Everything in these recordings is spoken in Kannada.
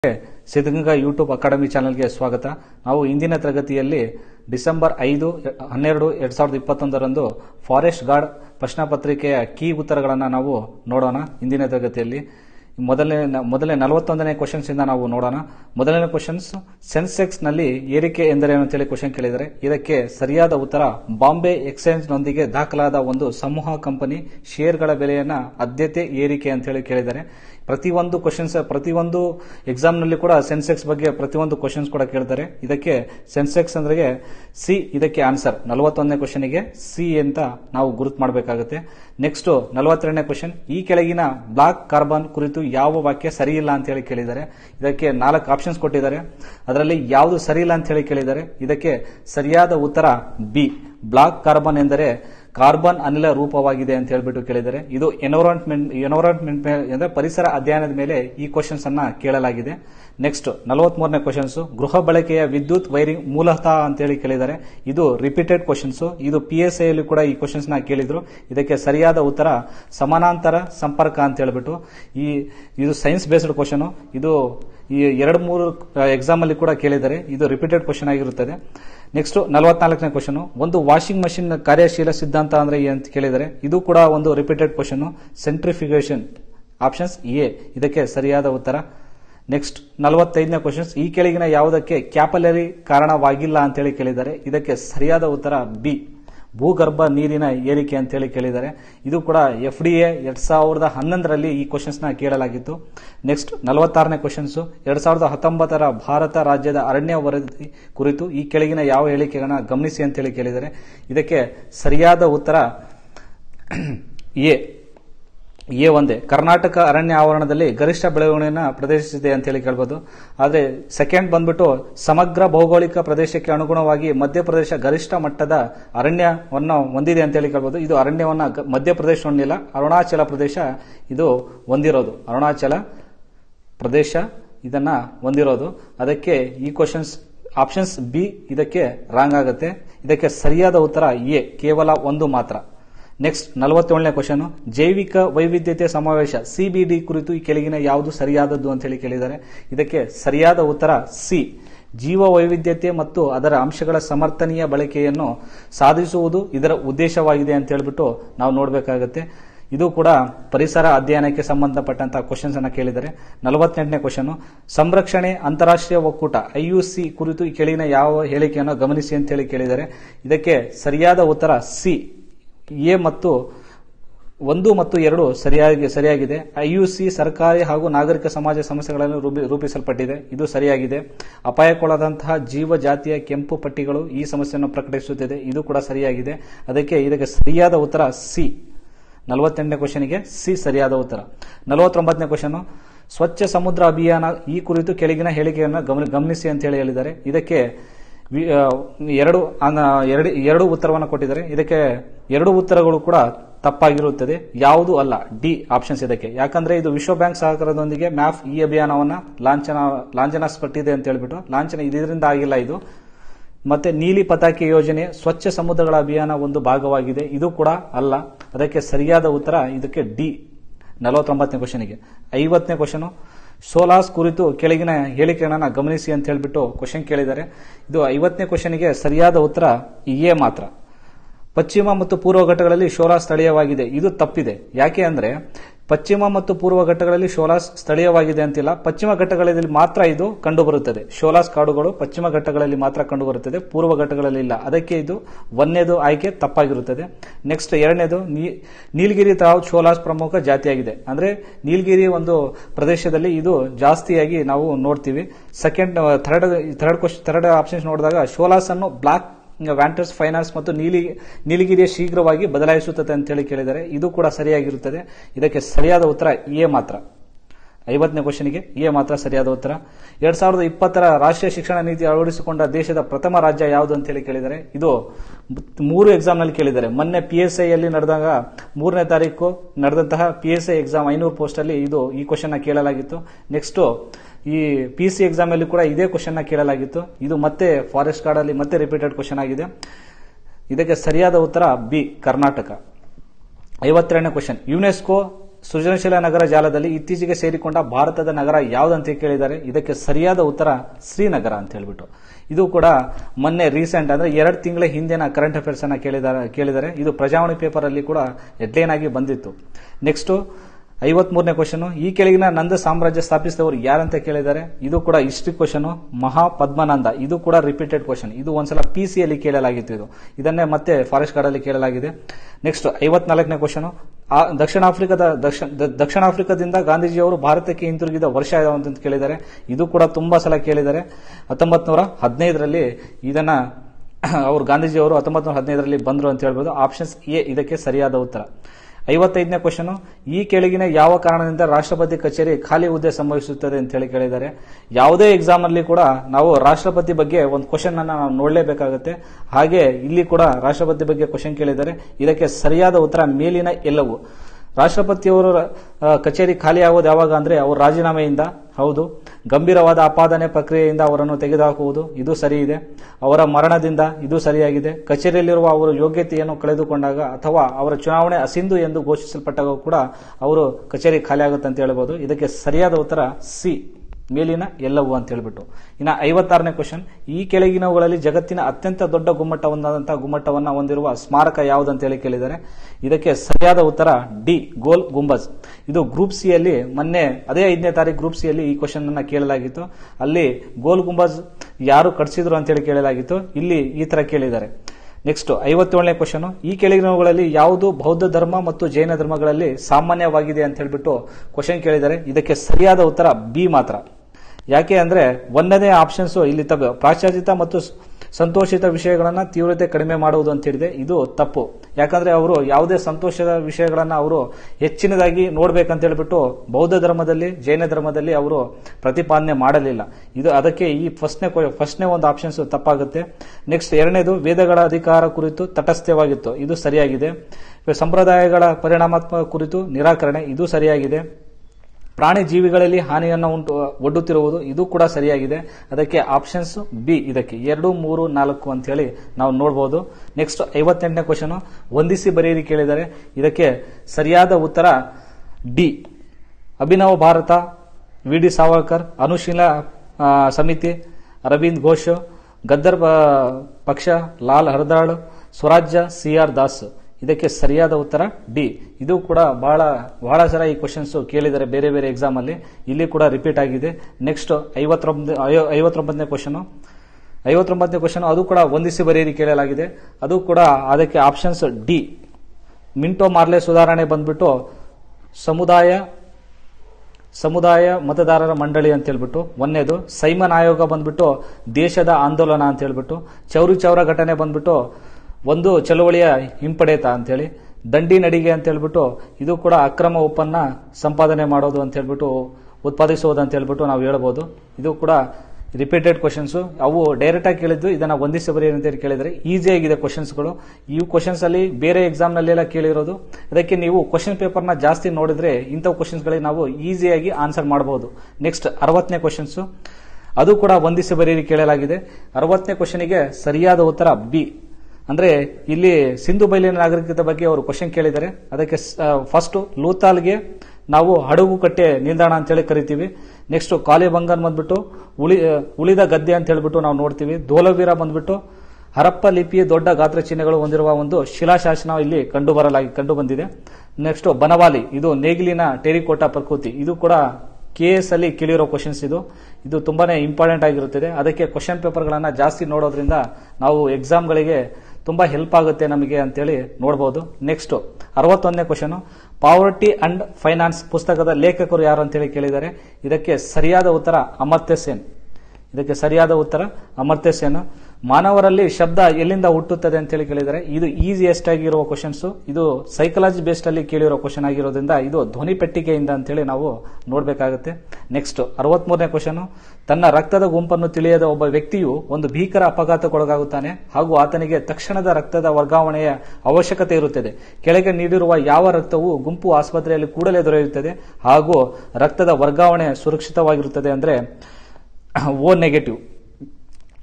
ಸಿದ್ಧಗಂಗಾ ಯೂಟ್ಯೂಬ್ ಅಕಾಡೆಮಿ ಚಾನೆಲ್ಗೆ ಸ್ವಾಗತ ನಾವು ಇಂದಿನ ತರಗತಿಯಲ್ಲಿ ಡಿಸೆಂಬರ್ ಐದು ಹನ್ನೆರಡು ಎರಡ್ ಸಾವಿರದ ಇಪ್ಪತ್ತೊಂದರಂದು ಫಾರೆಸ್ಟ್ ಗಾರ್ಡ್ ಪ್ರಶ್ನೆ ಪತ್ರಿಕೆಯ ಕೀ ಉತ್ತರಗಳನ್ನು ನಾವು ನೋಡೋಣ ಇಂದಿನ ತರಗತಿಯಲ್ಲಿ ಮೊದಲನೇ ಮೊದಲನೇ ನಲವತ್ತೊಂದನೇ ಕ್ವಶನ್ಸ್ ಇಂದ ನಾವು ನೋಡೋಣ ಮೊದಲನೇ ಕ್ವಶನ್ಸ್ ಸೆನ್ಸೆಕ್ಸ್ ನಲ್ಲಿ ಏರಿಕೆ ಎಂದರೇನು ಅಂತೇಳಿ ಕ್ವಶನ್ ಕೇಳಿದರೆ ಇದಕ್ಕೆ ಸರಿಯಾದ ಉತ್ತರ ಬಾಂಬೆ ಎಕ್ಸ್ಚೇಂಜ್ ನೊಂದಿಗೆ ದಾಖಲಾದ ಒಂದು ಸಮೂಹ ಕಂಪನಿ ಶೇರ್ಗಳ ಬೆಲೆಯನ್ನ ಆದ್ಯತೆ ಏರಿಕೆ ಅಂತ ಹೇಳಿ ಕೇಳಿದ್ದಾರೆ ಪ್ರತಿಯೊಂದು ಕ್ವಶನ್ಸ್ ಪ್ರತಿಯೊಂದು ಎಕ್ಸಾಮ್ ನಲ್ಲಿ ಕೂಡ ಸೆನ್ಸೆಕ್ಸ್ ಬಗ್ಗೆ ಪ್ರತಿಯೊಂದು ಕ್ವಶನ್ಸ್ ಕೂಡ ಕೇಳ್ತಾರೆ ಇದಕ್ಕೆ ಸೆನ್ಸೆಕ್ಸ್ ಅಂದ್ರೆ ಸಿ ಇದಕ್ಕೆ ಆನ್ಸರ್ ನಲವತ್ತೊಂದನೇ ಕ್ವಶನ್ಗೆ ಸಿ ಅಂತ ನಾವು ಗುರುತು ಮಾಡಬೇಕಾಗುತ್ತೆ ನೆಕ್ಸ್ಟ್ ನಲವತ್ತೆರಡನೇ ಕ್ವಶನ್ ಈ ಕೆಳಗಿನ ಬ್ಲಾಕ್ ಕಾರ್ಬನ್ ಕುರಿತು ಯಾವ ವಾಕ್ಯ ಸರಿ ಇಲ್ಲ ಅಂತ ಹೇಳಿ ಕೇಳಿದ್ದಾರೆ ಇದಕ್ಕೆ ನಾಲ್ಕು ಆಪ್ಷನ್ಸ್ ಕೊಟ್ಟಿದ್ದಾರೆ ಅದರಲ್ಲಿ ಯಾವುದು ಸರಿ ಇಲ್ಲ ಅಂತ ಹೇಳಿ ಕೇಳಿದ್ದಾರೆ ಇದಕ್ಕೆ ಸರಿಯಾದ ಉತ್ತರ ಬಿ ಬ್ಲಾಕ್ ಕಾರ್ಬನ್ ಎಂದರೆ ಕಾರ್ಬನ್ ಅನಿಲ ರೂಪವಾಗಿದೆ ಅಂತ ಹೇಳ್ಬಿಟ್ಟು ಕೇಳಿದರೆ ಇದು ಎನ್ವೈರನ್ಮೆಂಟ್ ಎನ್ವೈರನ್ಮೆಂಟ್ ಅಂದ್ರೆ ಪರಿಸರ ಅಧ್ಯಯನದ ಮೇಲೆ ಈ ಕ್ವಶನ್ಸ್ ಅನ್ನ ಕೇಳಲಾಗಿದೆ ನೆಕ್ಸ್ಟ್ ನಲವತ್ಮೂರನೇ ಕ್ವಶನ್ಸ್ ಗೃಹ ಬಳಕೆಯ ವಿದ್ಯುತ್ ವೈರಿಂಗ್ ಮೂಲತಃ ಅಂತ ಹೇಳಿ ಕೇಳಿದ್ದಾರೆ ಇದು ರಿಪೀಟೆಡ್ ಕ್ವಶನ್ಸ್ ಇದು ಪಿ ಎಸ್ ಐಯಲ್ಲಿ ಕೂಡ ಈ ಕ್ವಶನ್ಸ್ ನ ಕೇಳಿದ್ರು ಇದಕ್ಕೆ ಸರಿಯಾದ ಉತ್ತರ ಸಮಾನಾಂತರ ಸಂಪರ್ಕ ಅಂತ ಹೇಳ್ಬಿಟ್ಟು ಈ ಇದು ಸೈನ್ಸ್ ಬೇಸ್ಡ್ ಕ್ವಶನ್ ಇದು ಈ ಎರಡು ಮೂರು ಎಕ್ಸಾಮ್ ಅಲ್ಲಿ ಕೂಡ ಕೇಳಿದ್ದಾರೆ ಇದು ರಿಪೀಟೆಡ್ ಕ್ವಶನ್ ಆಗಿರುತ್ತದೆ ನೆಕ್ಸ್ಟ್ ನಲವತ್ನಾಲ್ಕನೇ ಕ್ವಶನ್ ಒಂದು ವಾಷಿಂಗ್ ಮಷಿನ್ ಕಾರ್ಯಶೀಲ ಸಿದ್ಧಾಂತ ಅಂದ್ರೆ ಅಂತ ಕೇಳಿದರೆ ಇದು ಕೂಡ ಒಂದು repeated question centrifugation options A ಇದಕ್ಕೆ ಸರಿಯಾದ ಉತ್ತರ ನೆಕ್ಸ್ಟ್ ನಲವತ್ತೈದನೇ ಕ್ವಶನ್ಸ್ ಈ ಕೆಳಗಿನ ಯಾವುದಕ್ಕೆ ಕ್ಯಾಪಲರಿ ಕಾರಣವಾಗಿಲ್ಲ ಅಂತೇಳಿ ಕೇಳಿದ್ದಾರೆ ಇದಕ್ಕೆ ಸರಿಯಾದ ಉತ್ತರ ಬಿ ಭೂಗರ್ಭ ನೀರಿನ ಏರಿಕೆ ಅಂತೇಳಿ ಕೇಳಿದ್ದಾರೆ ಇದು ಕೂಡ ಎಫ್ ಡಿ ಎ ಎರಡ್ ಸಾವಿರದ ಹನ್ನೊಂದರಲ್ಲಿ ಈ ಕ್ವಶನ್ಸ್ ನ ಕೇಳಲಾಗಿತ್ತು ನೆಕ್ಸ್ಟ್ ನಲವತ್ತಾರನೇ ಕ್ವಶನ್ಸ್ ಎರಡ್ ಸಾವಿರದ ಹತ್ತೊಂಬತ್ತರ ಭಾರತ ರಾಜ್ಯದ ಅರಣ್ಯ ವರದಿ ಕುರಿತು ಈ ಕೆಳಗಿನ ಯಾವ ಹೇಳಿಕೆಗಳನ್ನ ಗಮನಿಸಿ ಅಂತೇಳಿ ಕೇಳಿದ್ದಾರೆ ಇದಕ್ಕೆ ಸರಿಯಾದ ಉತ್ತರ ಎ ಎ ಒಂದೇ ಕರ್ನಾಟಕ ಅರಣ್ಯ ಆವರಣದಲ್ಲಿ ಗರಿಷ್ಠ ಬೆಳವಣಿಗೆಯನ್ನು ಪ್ರದರ್ಶಿಸಿದೆ ಅಂತ ಹೇಳಿ ಕೇಳ್ಬೋದು ಆದರೆ ಸೆಕೆಂಡ್ ಬಂದ್ಬಿಟ್ಟು ಸಮಗ್ರ ಭೌಗೋಳಿಕ ಪ್ರದೇಶಕ್ಕೆ ಅನುಗುಣವಾಗಿ ಮಧ್ಯಪ್ರದೇಶ ಗರಿಷ್ಠ ಮಟ್ಟದ ಅರಣ್ಯವನ್ನು ಹೊಂದಿದೆ ಅಂತ ಹೇಳಿ ಕೇಳ್ಬೋದು ಇದು ಅರಣ್ಯವನ್ನ ಮಧ್ಯಪ್ರದೇಶ ಹೊಂದಿಲ್ಲ ಅರುಣಾಚಲ ಪ್ರದೇಶ ಇದು ಹೊಂದಿರೋದು ಅರುಣಾಚಲ ಪ್ರದೇಶ ಇದನ್ನ ಹೊಂದಿರೋದು ಅದಕ್ಕೆ ಈ ಕ್ವಶನ್ಸ್ ಆಪ್ಷನ್ಸ್ ಬಿ ಇದಕ್ಕೆ ರಾಂಗ್ ಆಗುತ್ತೆ ಇದಕ್ಕೆ ಸರಿಯಾದ ಉತ್ತರ ಎ ಕೇವಲ ಒಂದು ಮಾತ್ರ ನೆಕ್ಸ್ಟ್ ನಲವತ್ತೇಳನೇ ಕ್ವಶನ್ ಜೈವಿಕ ವೈವಿಧ್ಯತೆ ಸಮಾವೇಶ ಸಿಬಿಡಿ ಕುರಿತು ಈ ಕೆಳಗಿನ ಯಾವುದು ಸರಿಯಾದದ್ದು ಅಂತ ಹೇಳಿ ಕೇಳಿದ್ದಾರೆ ಇದಕ್ಕೆ ಸರಿಯಾದ ಉತ್ತರ ಸಿ ಜೀವ ವೈವಿಧ್ಯತೆ ಮತ್ತು ಅದರ ಅಂಶಗಳ ಸಮರ್ಥನೀಯ ಬಳಕೆಯನ್ನು ಸಾಧಿಸುವುದು ಇದರ ಉದ್ದೇಶವಾಗಿದೆ ಅಂತ ಹೇಳ್ಬಿಟ್ಟು ನಾವು ನೋಡಬೇಕಾಗತ್ತೆ ಇದು ಕೂಡ ಪರಿಸರ ಅಧ್ಯಯನಕ್ಕೆ ಸಂಬಂಧಪಟ್ಟಂತಹ ಕ್ವಶನ್ಸ್ ಅನ್ನ ಕೇಳಿದರೆ ನಲವತ್ತೆಂಟನೇ ಕ್ವಶನ್ ಸಂರಕ್ಷಣೆ ಅಂತಾರಾಷ್ಟ್ರೀಯ ಒಕ್ಕೂಟ ಐಯುಸಿ ಕುರಿತು ಈ ಕೆಳಗಿನ ಯಾವ ಹೇಳಿಕೆಯನ್ನು ಗಮನಿಸಿ ಅಂತ ಹೇಳಿ ಕೇಳಿದರೆ ಇದಕ್ಕೆ ಸರಿಯಾದ ಉತ್ತರ ಸಿ ಎ ಮತ್ತು ಒಂದು ಮತ್ತು ಎರಡು ಸರಿಯಾಗಿ ಸರಿಯಾಗಿದೆ ಐಯುಸಿ ಸರ್ಕಾರಿ ಹಾಗೂ ನಾಗರಿಕ ಸಮಾಜ ಸಮಸ್ಯೆಗಳನ್ನು ರೂಪಿಸಲ್ಪಟ್ಟಿದೆ ಇದು ಸರಿಯಾಗಿದೆ ಅಪಾಯಕ್ಕೊಳದಂತಹ ಜೀವ ಜಾತಿಯ ಕೆಂಪು ಪಟ್ಟಿಗಳು ಈ ಸಮಸ್ಯೆಯನ್ನು ಪ್ರಕಟಿಸುತ್ತಿದೆ ಇದು ಕೂಡ ಸರಿಯಾಗಿದೆ ಅದಕ್ಕೆ ಇದಕ್ಕೆ ಸರಿಯಾದ ಉತ್ತರ ಸಿ ನಲವತ್ತೆಂಟನೇ ಕ್ವಶನ್ಗೆ ಸಿ ಸರಿಯಾದ ಉತ್ತರ ನಲವತ್ತೊಂಬತ್ತನೇ ಕ್ವಶನ್ ಸ್ವಚ್ಛ ಸಮುದ್ರ ಅಭಿಯಾನ ಈ ಕುರಿತು ಕೆಳಗಿನ ಹೇಳಿಕೆಯನ್ನು ಗಮನಿಸಿ ಅಂತ ಹೇಳಿ ಹೇಳಿದ್ದಾರೆ ಇದಕ್ಕೆ ಎರಡು ಎರಡು ಎರಡು ಉತ್ತರವನ್ನು ಕೊಟ್ಟಿದ್ದಾರೆ ಇದಕ್ಕೆ ಎರಡು ಉತ್ತರಗಳು ಕೂಡ ತಪ್ಪಾಗಿರುತ್ತದೆ ಯಾವುದು ಅಲ್ಲ ಡಿ ಆಪ್ಷನ್ಸ್ ಇದಕ್ಕೆ ಯಾಕಂದ್ರೆ ಇದು ವಿಶ್ವ ಬ್ಯಾಂಕ್ ಸಹಕಾರದೊಂದಿಗೆ ಮ್ಯಾಫ್ ಈ ಅಭಿಯಾನವನ್ನ ಲಾಂಛನ ಲಾಂಛನಸ್ಪಟ್ಟಿದೆ ಅಂತ ಹೇಳ್ಬಿಟ್ಟು ಲಾಂಛನ ಇದರಿಂದ ಆಗಿಲ್ಲ ಇದು ಮತ್ತೆ ನೀಲಿ ಪತಾಕೆ ಯೋಜನೆ ಸ್ವಚ್ಛ ಸಮುದ್ರಗಳ ಅಭಿಯಾನ ಒಂದು ಭಾಗವಾಗಿದೆ ಇದು ಕೂಡ ಅಲ್ಲ ಅದಕ್ಕೆ ಸರಿಯಾದ ಉತ್ತರ ಇದಕ್ಕೆ ಡಿ ನಲವತ್ತೊಂಬತ್ತನೇ ಕ್ವಶನ್ಗೆ ಐವತ್ತನೇ ಕ್ವಶನ್ ಸೋಲಾಸ್ ಕುರಿತು ಕೆಳಗಿನ ಹೇಳಿಕೆಗಳನ್ನ ಗಮನಿಸಿ ಅಂತ ಹೇಳ್ಬಿಟ್ಟು ಕ್ವಶನ್ ಕೇಳಿದ್ದಾರೆ ಇದು ಐವತ್ತನೇ ಕ್ವಶನ್ಗೆ ಸರಿಯಾದ ಉತ್ತರ ಎ ಮಾತ್ರ ಪಶ್ಚಿಮ ಮತ್ತು ಪೂರ್ವ ಘಟ್ಟಗಳಲ್ಲಿ ಶೋಲಾ ಸ್ಥಳೀಯವಾಗಿದೆ ಇದು ತಪ್ಪಿದೆ ಯಾಕೆ ಅಂದ್ರೆ ಪಶ್ಚಿಮ ಮತ್ತು ಪೂರ್ವ ಘಟ್ಟಗಳಲ್ಲಿ ಶೋಲಾಸ್ ಸ್ಥಳೀಯವಾಗಿದೆ ಅಂತಿಲ್ಲ ಪಶ್ಚಿಮ ಘಟ್ಟಗಳಲ್ಲಿ ಮಾತ್ರ ಇದು ಕಂಡುಬರುತ್ತದೆ ಶೋಲಾಸ್ ಕಾಡುಗಳು ಪಶ್ಚಿಮ ಘಟ್ಟಗಳಲ್ಲಿ ಮಾತ್ರ ಕಂಡುಬರುತ್ತದೆ ಪೂರ್ವ ಘಟ್ಟಗಳಲ್ಲಿ ಇಲ್ಲ ಅದಕ್ಕೆ ಇದು ಒಂದನೇದು ಆಯ್ಕೆ ತಪ್ಪಾಗಿರುತ್ತದೆ ನೆಕ್ಸ್ಟ್ ಎರಡನೇದು ನೀಲಗಿರಿ ತಾವು ಶೋಲಾಸ್ ಪ್ರಮುಖ ಜಾತಿಯಾಗಿದೆ ಅಂದ್ರೆ ನೀಲಗಿರಿ ಒಂದು ಪ್ರದೇಶದಲ್ಲಿ ಇದು ಜಾಸ್ತಿಯಾಗಿ ನಾವು ನೋಡ್ತೀವಿ second third third question third options ನೋಡಿದಾಗ ಶೋಲಾಸ್ ಅನ್ನು ಬ್ಲಾಕ್ ವ್ಯಾಂಟರ್ಸ್ ಫೈನಾನ್ಸ್ ಮತ್ತು ನೀಲಿ ನೀಲಗಿರಿಯ ಶೀಘ್ರವಾಗಿ ಬದಲಾಯಿಸುತ್ತದೆ ಅಂತ ಹೇಳಿ ಕೇಳಿದರೆ ಇದು ಕೂಡ ಸರಿಯಾಗಿರುತ್ತದೆ ಇದಕ್ಕೆ ಸರಿಯಾದ ಉತ್ತರ ಎ ಮಾತ್ರ ಐವತ್ತನೇ ಕ್ವಶನ್ಗೆ ಎ ಮಾತ್ರ ಸರಿಯಾದ ಉತ್ತರ ಎರಡ್ ಸಾವಿರದ ಇಪ್ಪತ್ತರ ರಾಷ್ಟ್ರೀಯ ಶಿಕ್ಷಣ ನೀತಿ ಅಳವಡಿಸಿಕೊಂಡ ದೇಶದ ಪ್ರಥಮ ರಾಜ್ಯ ಯಾವುದು ಅಂತ ಹೇಳಿ ಕೇಳಿದರೆ ಇದು ಮೂರು ಎಕ್ಸಾಮ್ ನಲ್ಲಿ ಕೇಳಿದ್ದಾರೆ ಮೊನ್ನೆ ಪಿ ಎಸ್ ಐಯಲ್ಲಿ ನಡೆದಾಗ ಮೂರನೇ ತಾರೀಕು ನಡೆದಂತಹ ಪಿ ಎಸ್ ಐ ಎಕ್ಸಾಮ್ ಐನೂರು ಪೋಸ್ಟ್ ಅಲ್ಲಿ ಇದು ಈ ಕ್ವಶನ್ ಕೇಳಲಾಗಿತ್ತು ನೆಕ್ಸ್ಟ್ ಈ ಪಿ ಸಿ ಎಕ್ಸಾಮ್ ಅಲ್ಲಿ ಕೂಡ ಇದೇ ಕ್ವಶನ್ ಕೇಳಲಾಗಿತ್ತು ಇದು ಮತ್ತೆ ಫಾರೆಸ್ಟ್ ಗಾರ್ಡ್ ಅಲ್ಲಿ ಮತ್ತೆ ರಿಪೀಟೆಡ್ ಕ್ವಶನ್ ಆಗಿದೆ ಇದಕ್ಕೆ ಸರಿಯಾದ ಉತ್ತರ ಬಿ ಕರ್ನಾಟಕ ಐವತ್ತೆರಡನೇ ಕ್ವಶನ್ ಯುನೆಸ್ಕೋ ಸೃಜನಶೀಲ ನಗರ ಜಾಲದಲ್ಲಿ ಇತ್ತೀಚೆಗೆ ಸೇರಿಕೊಂಡ ಭಾರತದ ನಗರ ಯಾವುದಂತ ಕೇಳಿದ್ದಾರೆ ಇದಕ್ಕೆ ಸರಿಯಾದ ಉತ್ತರ ಶ್ರೀನಗರ ಅಂತ ಹೇಳ್ಬಿಟ್ಟು ಇದು ಕೂಡ ಮೊನ್ನೆ ರೀಸೆಂಟ್ ಅಂದ್ರೆ ಎರಡು ತಿಂಗಳ ಹಿಂದಿನ ಕರೆಂಟ್ ಅಫೇರ್ಸ್ ಅನ್ನ ಕೇಳಿದ್ದಾರೆ ಕೇಳಿದರೆ ಇದು ಪ್ರಜಾವಾಣಿ ಪೇಪರ್ ಅಲ್ಲಿ ಕೂಡ ಹೆಡ್ಲೈನ್ ಆಗಿ ಬಂದಿತ್ತು ನೆಕ್ಸ್ಟ್ ಐವತ್ಮೂರನೇ ಕ್ವಶನ್ ಈ ಕೆಳಗಿನ ನಂದ ಸಾಮ್ರಾಜ್ಯ ಸ್ಥಾಪಿಸಿದವರು ಯಾರಂತ ಕೇಳಿದ್ದಾರೆ ಇದು ಕೂಡ ಹಿಸ್ಟ್ರಿ ಕ್ವಶನ್ ಮಹಾ ಪದ್ಮನಂದ ಇದು ಕೂಡ ರಿಪೀಟೆಡ್ ಕ್ವಶನ್ ಇದು ಒಂದ್ಸಲ ಪಿ ಸಿ ಅಲ್ಲಿ ಕೇಳಲಾಗಿತ್ತು ಇದು ಇದನ್ನೇ ಮತ್ತೆ ಫಾರೆಸ್ಟ್ ಗಾರ್ಡ್ ಅಲ್ಲಿ ಕೇಳಲಾಗಿದೆ ನೆಕ್ಸ್ಟ್ ಐವತ್ನಾಲ್ಕನೇ ಕ್ವಶನ್ ದಕ್ಷಿಣ ಆಫ್ರಿಕಾದ ದಕ್ಷಿಣ ದ- ದಕ್ಷಿಣ ಆಫ್ರಿಕಾದಿಂದ ಗಾಂಧೀಜಿಯವರು ಭಾರತಕ್ಕೆ ಹಿಂತಿರುಗಿದ ವರ್ಷ ಯಾವುದು ಅಂತ ಕೇಳಿದ್ದಾರೆ ಇದು ಕೂಡ ತುಂಬಾ ಸಲ ಕೇಳಿದ್ದಾರೆ ಹತ್ತೊಂಬತ್ ನೂರ ಹದಿನೈದರಲ್ಲಿ ಇದನ್ನ ಅವರು ಗಾಂಧೀಜಿಯವರು ಹತ್ತೊಂಬತ್ ನೂರ ಹದಿನೈದರಲ್ಲಿ ಬಂದರು ಅಂತ ಹೇಳ್ಬೋದು ಆಪ್ಷನ್ಸ್ ಎ ಇದಕ್ಕೆ ಸರಿಯಾದ ಉತ್ತರ ಐವತ್ತೈದನೇ ಕ್ವಶನ್ ಈ ಕೆಳಗಿನ ಯಾವ ಕಾರಣದಿಂದ ರಾಷ್ಟ್ರಪತಿ ಕಚೇರಿ ಖಾಲಿ ಹುದ್ದೆ ಸಂಭವಿಸುತ್ತದೆ ಅಂತ ಹೇಳಿ ಕೇಳಿದ್ದಾರೆ ಯಾವುದೇ ಎಕ್ಸಾಮ್ ಅಲ್ಲಿ ಕೂಡ ನಾವು ರಾಷ್ಟ್ರಪತಿ ಬಗ್ಗೆ ಒಂದು ಕ್ವಶನ್ ಅನ್ನ ನಾವು ನೋಡಲೇಬೇಕಾಗುತ್ತೆ ಹಾಗೆ ಇಲ್ಲಿ ಕೂಡ ರಾಷ್ಟ್ರಪತಿ ಬಗ್ಗೆ ಕ್ವಶನ್ ಕೇಳಿದ್ದಾರೆ ಇದಕ್ಕೆ ಸರಿಯಾದ ಉತ್ತರ ಮೇಲಿನ ಎಲ್ಲವು ರಾಷ್ಟ್ರಪತಿಯವರು ಆ, ಕಚೇರಿ ಖಾಲಿ ಆಗೋದು ಯಾವಾಗ ಅಂದ್ರೆ ಅವ್ರ ರಾಜೀನಾಮೆಯಿಂದ ಹೌದು ಗಂಭೀರವಾದ ಅಪಾದನೆ ಪ್ರಕ್ರಿಯೆಯಿಂದ ಅವರನ್ನು ತೆಗೆದುಹಾಕುವುದು ಇದು ಸರಿ ಇದೆ ಅವರ ಮರಣದಿಂದ ಇದು ಸರಿಯಾಗಿದೆ ಕಚೇರಿಯಲ್ಲಿರುವ ಅವರ ಯೋಗ್ಯತೆಯನ್ನು ಕಳೆದುಕೊಂಡಾಗ ಅಥವಾ ಅವರ ಚುನಾವಣೆ ಅಸಿಂಧು ಎಂದು ಘೋಷಿಸಲ್ಪಟ್ಟಾಗ ಕೂಡ ಅವರು ಕಚೇರಿ ಖಾಲಿ ಆಗುತ್ತೆ ಅಂತ ಹೇಳ್ಬೋದು ಇದಕ್ಕೆ ಸರಿಯಾದ ಉತ್ತರ ಸಿ ಮೇಲಿನ ಎಲ್ಲವೂ ಅಂತ ಹೇಳ್ಬಿಟ್ಟು ಇನ್ನು ಐವತ್ತಾರನೇ ಕ್ವಶನ್ ಈ ಕೆಳಗಿನವುಗಳಲ್ಲಿ ಜಗತ್ತಿನ ಅತ್ಯಂತ ದೊಡ್ಡ ಗುಮ್ಮಟವನ್ನಾದಂತಹ ಗುಮ್ಮಟವನ್ನ ಹೊಂದಿರುವ ಸ್ಮಾರಕ ಯಾವುದಂತ ಹೇಳಿ ಕೇಳಿದ್ದಾರೆ ಇದಕ್ಕೆ ಸರಿಯಾದ ಉತ್ತರ ಡಿ ಗೋಲ್ ಗುಂಬಜ್ ಇದು ಗ್ರೂಪ್ ಸಿ ಅಲ್ಲಿ ಮೊನ್ನೆ ಅದೇ ಐದನೇ ತಾರೀಕು ಗ್ರೂಪ್ ಸಿ ಅಲ್ಲಿ ಈ ಕ್ವಶನ್ ಅನ್ನ ಕೇಳಲಾಗಿತ್ತು ಅಲ್ಲಿ ಗೋಲ್ ಗುಂಬಜ್ ಯಾರು ಕಟ್ಸಿದ್ರು ಅಂತ ಹೇಳಿ ಕೇಳಲಾಗಿತ್ತು ಇಲ್ಲಿ ಈ ತರ ಕೇಳಿದ್ದಾರೆ ನೆಕ್ಸ್ಟ್ ಐವತ್ತೇಳನೇ ಕ್ವಶನ್ ಈ ಕೆಳಗಿನವುಗಳಲ್ಲಿ ಯಾವುದು ಬೌದ್ಧ ಧರ್ಮ ಮತ್ತು ಜೈನ ಧರ್ಮಗಳಲ್ಲಿ ಸಾಮಾನ್ಯವಾಗಿದೆ ಅಂತ ಹೇಳ್ಬಿಟ್ಟು ಕ್ವಶನ್ ಕೇಳಿದ್ದಾರೆ ಇದಕ್ಕೆ ಸರಿಯಾದ ಉತ್ತರ ಬಿ ಮಾತ್ರ ಯಾಕೆ ಅಂದ್ರೆ ಒಂದನೇ ಆಪ್ಷನ್ಸ್ ಇಲ್ಲಿ ತಗ ಪ್ರಾಚಾರ್ಜಿತ ಮತ್ತು ಸ- ಸಂತೋಷಿತ ವಿಷಯಗಳನ್ನ ತೀವ್ರತೆ ಕಡಿಮೆ ಮಾಡುವುದು ಅಂತ ಹೇಳಿದೆ ಇದು ತಪ್ಪು ಯಾಕಂದ್ರೆ ಅವರು ಯಾವುದೇ ಸಂತೋಷದ ವಿಷಯಗಳನ್ನ ಅವರು ಹೆಚ್ಚಿನದಾಗಿ ನೋಡ್ಬೇಕಂತ ಹೇಳ್ಬಿಟ್ಟು ಬೌದ್ಧ ಧರ್ಮದಲ್ಲಿ ಜೈನ ಧರ್ಮದಲ್ಲಿ ಅವರು ಪ್ರತಿಪಾದನೆ ಮಾಡಲಿಲ್ಲ ಇದು ಅದಕ್ಕೆ ಈ ಫಸ್ಟ್ನೇ ಫಸ್ಟ್ನೇ ಒಂದು ಆಪ್ಷನ್ಸ್ ತಪ್ಪಾಗುತ್ತೆ ನೆಕ್ಸ್ಟ್ ಎರಡನೇದು ವೇದಗಳ ಅಧಿಕಾರ ಕುರಿತು ತಟಸ್ಥ್ಯವಾಗಿತ್ತು ಇದು ಸರಿಯಾಗಿದೆ ಸಂಪ್ರದಾಯಗಳ ಪರಿಣಾಮಾತ್ಮಕ ಕುರಿತು ನಿರಾಕರಣೆ ಇದು ಸರಿಯಾಗಿದೆ ಪ್ರಾಣಿ ಜೀವಿಗಳಲ್ಲಿ ಹಾನಿಯನ್ನು ಉಂಟು ಒಡ್ಡುತ್ತಿರುವುದು ಇದು ಕೂಡ ಸರಿಯಾಗಿದೆ ಅದಕ್ಕೆ ಆಪ್ಷನ್ಸ್ ಬಿ ಇದಕ್ಕೆ ಎರಡು ಮೂರು ನಾಲ್ಕು ಅಂತ ಹೇಳಿ ನಾವು ನೋಡಬಹುದು ನೆಕ್ಸ್ಟ್ ಐವತ್ತೆಂಟನೇ ಕ್ವಶನ್ ಹೊಂದಿಸಿ ಬರೆಯಿರಿ ಕೇಳಿದರೆ ಇದಕ್ಕೆ ಸರಿಯಾದ ಉತ್ತರ D Abhinav Bharat V D Savarkar Anushila ಆ, ಸಮಿತಿ ಅರವಿಂದ್ ಘೋಷ್ ಗದ್ದರ್ ಆ, ಪಕ್ಷ ಲಾಲ್ ಹರ್ದಾಳ್ ಸ್ವರಾಜ್ಯ ಸಿ ಆರ್ ದಾಸ್ ಇದಕ್ಕೆ ಸರಿಯಾದ ಉತ್ತರ ಡಿ ಇದು ಕೂಡ ಬಹಳ ಬಹಳ ಸಲ ಈ ಕ್ವಶನ್ಸ್ ಕೇಳಿದ್ದಾರೆ ಬೇರೆ ಬೇರೆ ಎಕ್ಸಾಮ್ ಅಲ್ಲಿ ಇಲ್ಲಿ ಕೂಡ ರಿಪೀಟ್ ಆಗಿದೆ ನೆಕ್ಸ್ಟ್ ಐವತ್ತೊಂಬತ್ತು ಐವತ್ತೊಂಬತ್ತನೇ ಕ್ವಶನ್ ಐವತ್ತೊಂಬತ್ತನೇ ಕ್ವಶನ್ ಅದು ಕೂಡ ಹೊಂದಿಸಿ ಬರೆಯಿರಿ ಕೇಳಲಾಗಿದೆ ಅದು ಕೂಡ ಅದಕ್ಕೆ ಆಪ್ಷನ್ಸ್ ಡಿ ಮಿಂಟೋ ಮಾರ್ಲೆ ಸುಧಾರಣೆ ಬಂದ್ಬಿಟ್ಟು ಸಮುದಾಯ ಸಮುದಾಯ ಮತದಾರರ ಮಂಡಳಿ ಅಂತ ಹೇಳ್ಬಿಟ್ಟು ಒಂದೇದು ಸೈಮನ್ ಆಯೋಗ ಬಂದ್ಬಿಟ್ಟು ದೇಶದ ಆಂದೋಲನ ಅಂತ ಹೇಳ್ಬಿಟ್ಟು ಚೌರಿ ಚೌರ ಘಟನೆ ಬಂದ್ಬಿಟ್ಟು ಒಂದು ಚಳವಳಿಯ ಹಿಂಪಡೆತ ಅಂತೇಳಿ ದಂಡಿ ನಡಿಗೆ ಅಂತ ಹೇಳ್ಬಿಟ್ಟು ಇದು ಕೂಡ ಅಕ್ರಮ ಒಪ್ಪನ್ನ ಸಂಪಾದನೆ ಮಾಡೋದು ಅಂತ ಹೇಳ್ಬಿಟ್ಟು ಉತ್ಪಾದಿಸೋದು ಅಂತ ಹೇಳ್ಬಿಟ್ಟು ನಾವು ಹೇಳ್ಬೋದು ಇದು ಕೂಡ ರಿಪೀಟೆಡ್ ಕ್ವಶನ್ಸ್ ಅವು ಡೈರೆಕ್ಟ್ ಆಗಿ ಕೇಳಿದ್ದು ಇದನ್ನ ಹೊಂದಿಸಿ ಬರೀ ಅಂತ ಹೇಳಿ ಕೇಳಿದ್ರೆ ಈಸಿ ಆಗಿದೆ ಕ್ವಶನ್ಸ್ಗಳು ಈ ಕ್ವಶನ್ಸ್ ಅಲ್ಲಿ ಬೇರೆ ಎಕ್ಸಾಮ್ ನಲ್ಲೆಲ್ಲ ಕೇಳಿರೋದು ಅದಕ್ಕೆ ನೀವು ಕ್ವಶನ್ ಪೇಪರ್ ನ ಜಾಸ್ತಿ ನೋಡಿದ್ರೆ ಇಂಥ ಕ್ವಶನ್ಸ್ ಗಳಿಗೆ ನಾವು ಈಸಿಯಾಗಿ ಆನ್ಸರ್ ಮಾಡಬಹುದು ನೆಕ್ಸ್ಟ್ ಅರವತ್ತನೇ ಕ್ವಶನ್ಸ್ ಅದು ಕೂಡ ಹೊಂದಿಸಿ ಬರೀರಿ ಕೇಳಲಾಗಿದೆ ಅರವತ್ತನೇ ಕ್ವಶನ್ಗೆ ಸರಿಯಾದ ಉತ್ತರ ಬಿ ಅಂದ್ರೆ ಇಲ್ಲಿ ಸಿಂಧು ಬಯಲಿನ ನಾಗರಿಕತೆ ಬಗ್ಗೆ ಅವರು ಕ್ವಶನ್ ಕೇಳಿದ್ದಾರೆ ಅದಕ್ಕೆ ಫಸ್ಟ್ ಲೂತಾಲ್ಗೆ ನಾವು ಹಡಗು ಕಟ್ಟೆ ನಿಲ್ದಾಣ ಅಂತೇಳಿ ಕರಿತೀವಿ ನೆಕ್ಸ್ಟ್ ಕಾಲಿಬಂಗನ್ ಬಂದ್ಬಿಟ್ಟು ಉಳಿ ಉಳಿದ ಗದ್ದೆ ಅಂತ ಹೇಳ್ಬಿಟ್ಟು ನಾವು ನೋಡ್ತೀವಿ ಧೋಲವೀರ ಬಂದ್ಬಿಟ್ಟು ಹರಪ್ಪ ಲಿಪಿಯ ದೊಡ್ಡ ಗಾತ್ರ ಚಿಹ್ನೆಗಳು ಹೊಂದಿರುವ ಒಂದು ಶಿಲಾಶಾಸನ ಇಲ್ಲಿ ಕಂಡು ಬರಲಾಗಿ ಕಂಡು ಬಂದಿದೆ ನೆಕ್ಸ್ಟ್ ಬನವಾಲಿ ಇದು ನೇಗಿಲಿನ ಟೆರಿಕೋಟಾ ಪ್ರಕೃತಿ ಇದು ಕೂಡ ಕೆ ಎಸ್ ಅಲ್ಲಿ ಕೇಳಿರೋ ಕ್ವಶನ್ಸ್ ಇದು ಇದು ತುಂಬಾನೇ ಇಂಪಾರ್ಟೆಂಟ್ ಆಗಿರುತ್ತದೆ ಅದಕ್ಕೆ ಕ್ವಶನ್ ಪೇಪರ್ಗಳನ್ನ ಜಾಸ್ತಿ ನೋಡೋದ್ರಿಂದ ನಾವು ಎಕ್ಸಾಮ್ಗಳಿಗೆ ತುಂಬಾ ಹೆಲ್ಪ್ ಆಗುತ್ತೆ ನಮಗೆ ಅಂತೇಳಿ ನೋಡಬಹುದು ನೆಕ್ಸ್ಟ್ ಅರವತ್ತೊಂದನೇ ಕ್ವಶನ್ ಪಾವರ್ಟಿ ಅಂಡ್ ಫೈನಾನ್ಸ್ ಪುಸ್ತಕದ ಲೇಖಕರು ಯಾರು ಅಂತೇಳಿ ಕೇಳಿದ್ದಾರೆ ಇದಕ್ಕೆ ಸರಿಯಾದ ಉತ್ತರ ಅಮರ್ತ್ಯ ಸೇನ್ ಇದಕ್ಕೆ ಸರಿಯಾದ ಉತ್ತರ ಅಮರ್ತ್ಯ ಸೇನ್ ಮಾನವರಲ್ಲಿ ಶಬ್ದ ಎಲ್ಲಿಂದ ಹುಟ್ಟುತ್ತದೆ ಅಂತೇಳಿ ಕೇಳಿದರೆ ಇದು ಈಸಿಯೆಸ್ಟ್ ಆಗಿರುವ ಕ್ವಶನ್ಸ್ ಇದು ಸೈಕಾಲಜಿ ಬೇಸ್ಡ್ ಅಲ್ಲಿ ಕೇಳಿರೋ ಕ್ವಶನ್ ಆಗಿರೋದ್ರಿಂದ ಇದು ಧ್ವನಿ ಪೆಟ್ಟಿಗೆಯಿಂದ ಅಂತೇಳಿ ನಾವು ನೋಡಬೇಕಾಗುತ್ತೆ ನೆಕ್ಸ್ಟ್ ಅರವತ್ಮೂರನೇ ಕ್ವಶನ್ ತನ್ನ ರಕ್ತದ ಗುಂಪನ್ನು ತಿಳಿಯದ ಒಬ್ಬ ವ್ಯಕ್ತಿಯು ಒಂದು ಭೀಕರ ಅಪಘಾತಕ್ಕೊಳಗಾಗುತ್ತಾನೆ ಹಾಗೂ ಆತನಿಗೆ ತಕ್ಷಣದ ರಕ್ತದ ವರ್ಗಾವಣೆಯ ಅವಶ್ಯಕತೆ ಇರುತ್ತದೆ ಕೆಳಗೆ ನೀಡಿರುವ ಯಾವ ರಕ್ತವು ಗುಂಪು ಆಸ್ಪತ್ರೆಯಲ್ಲಿ ಕೂಡಲೇ ದೊರೆಯುತ್ತದೆ ಹಾಗೂ ರಕ್ತದ ವರ್ಗಾವಣೆ ಸುರಕ್ಷಿತವಾಗಿರುತ್ತದೆ ಅಂದ್ರೆ ಓ ನೆಗೆಟಿವ್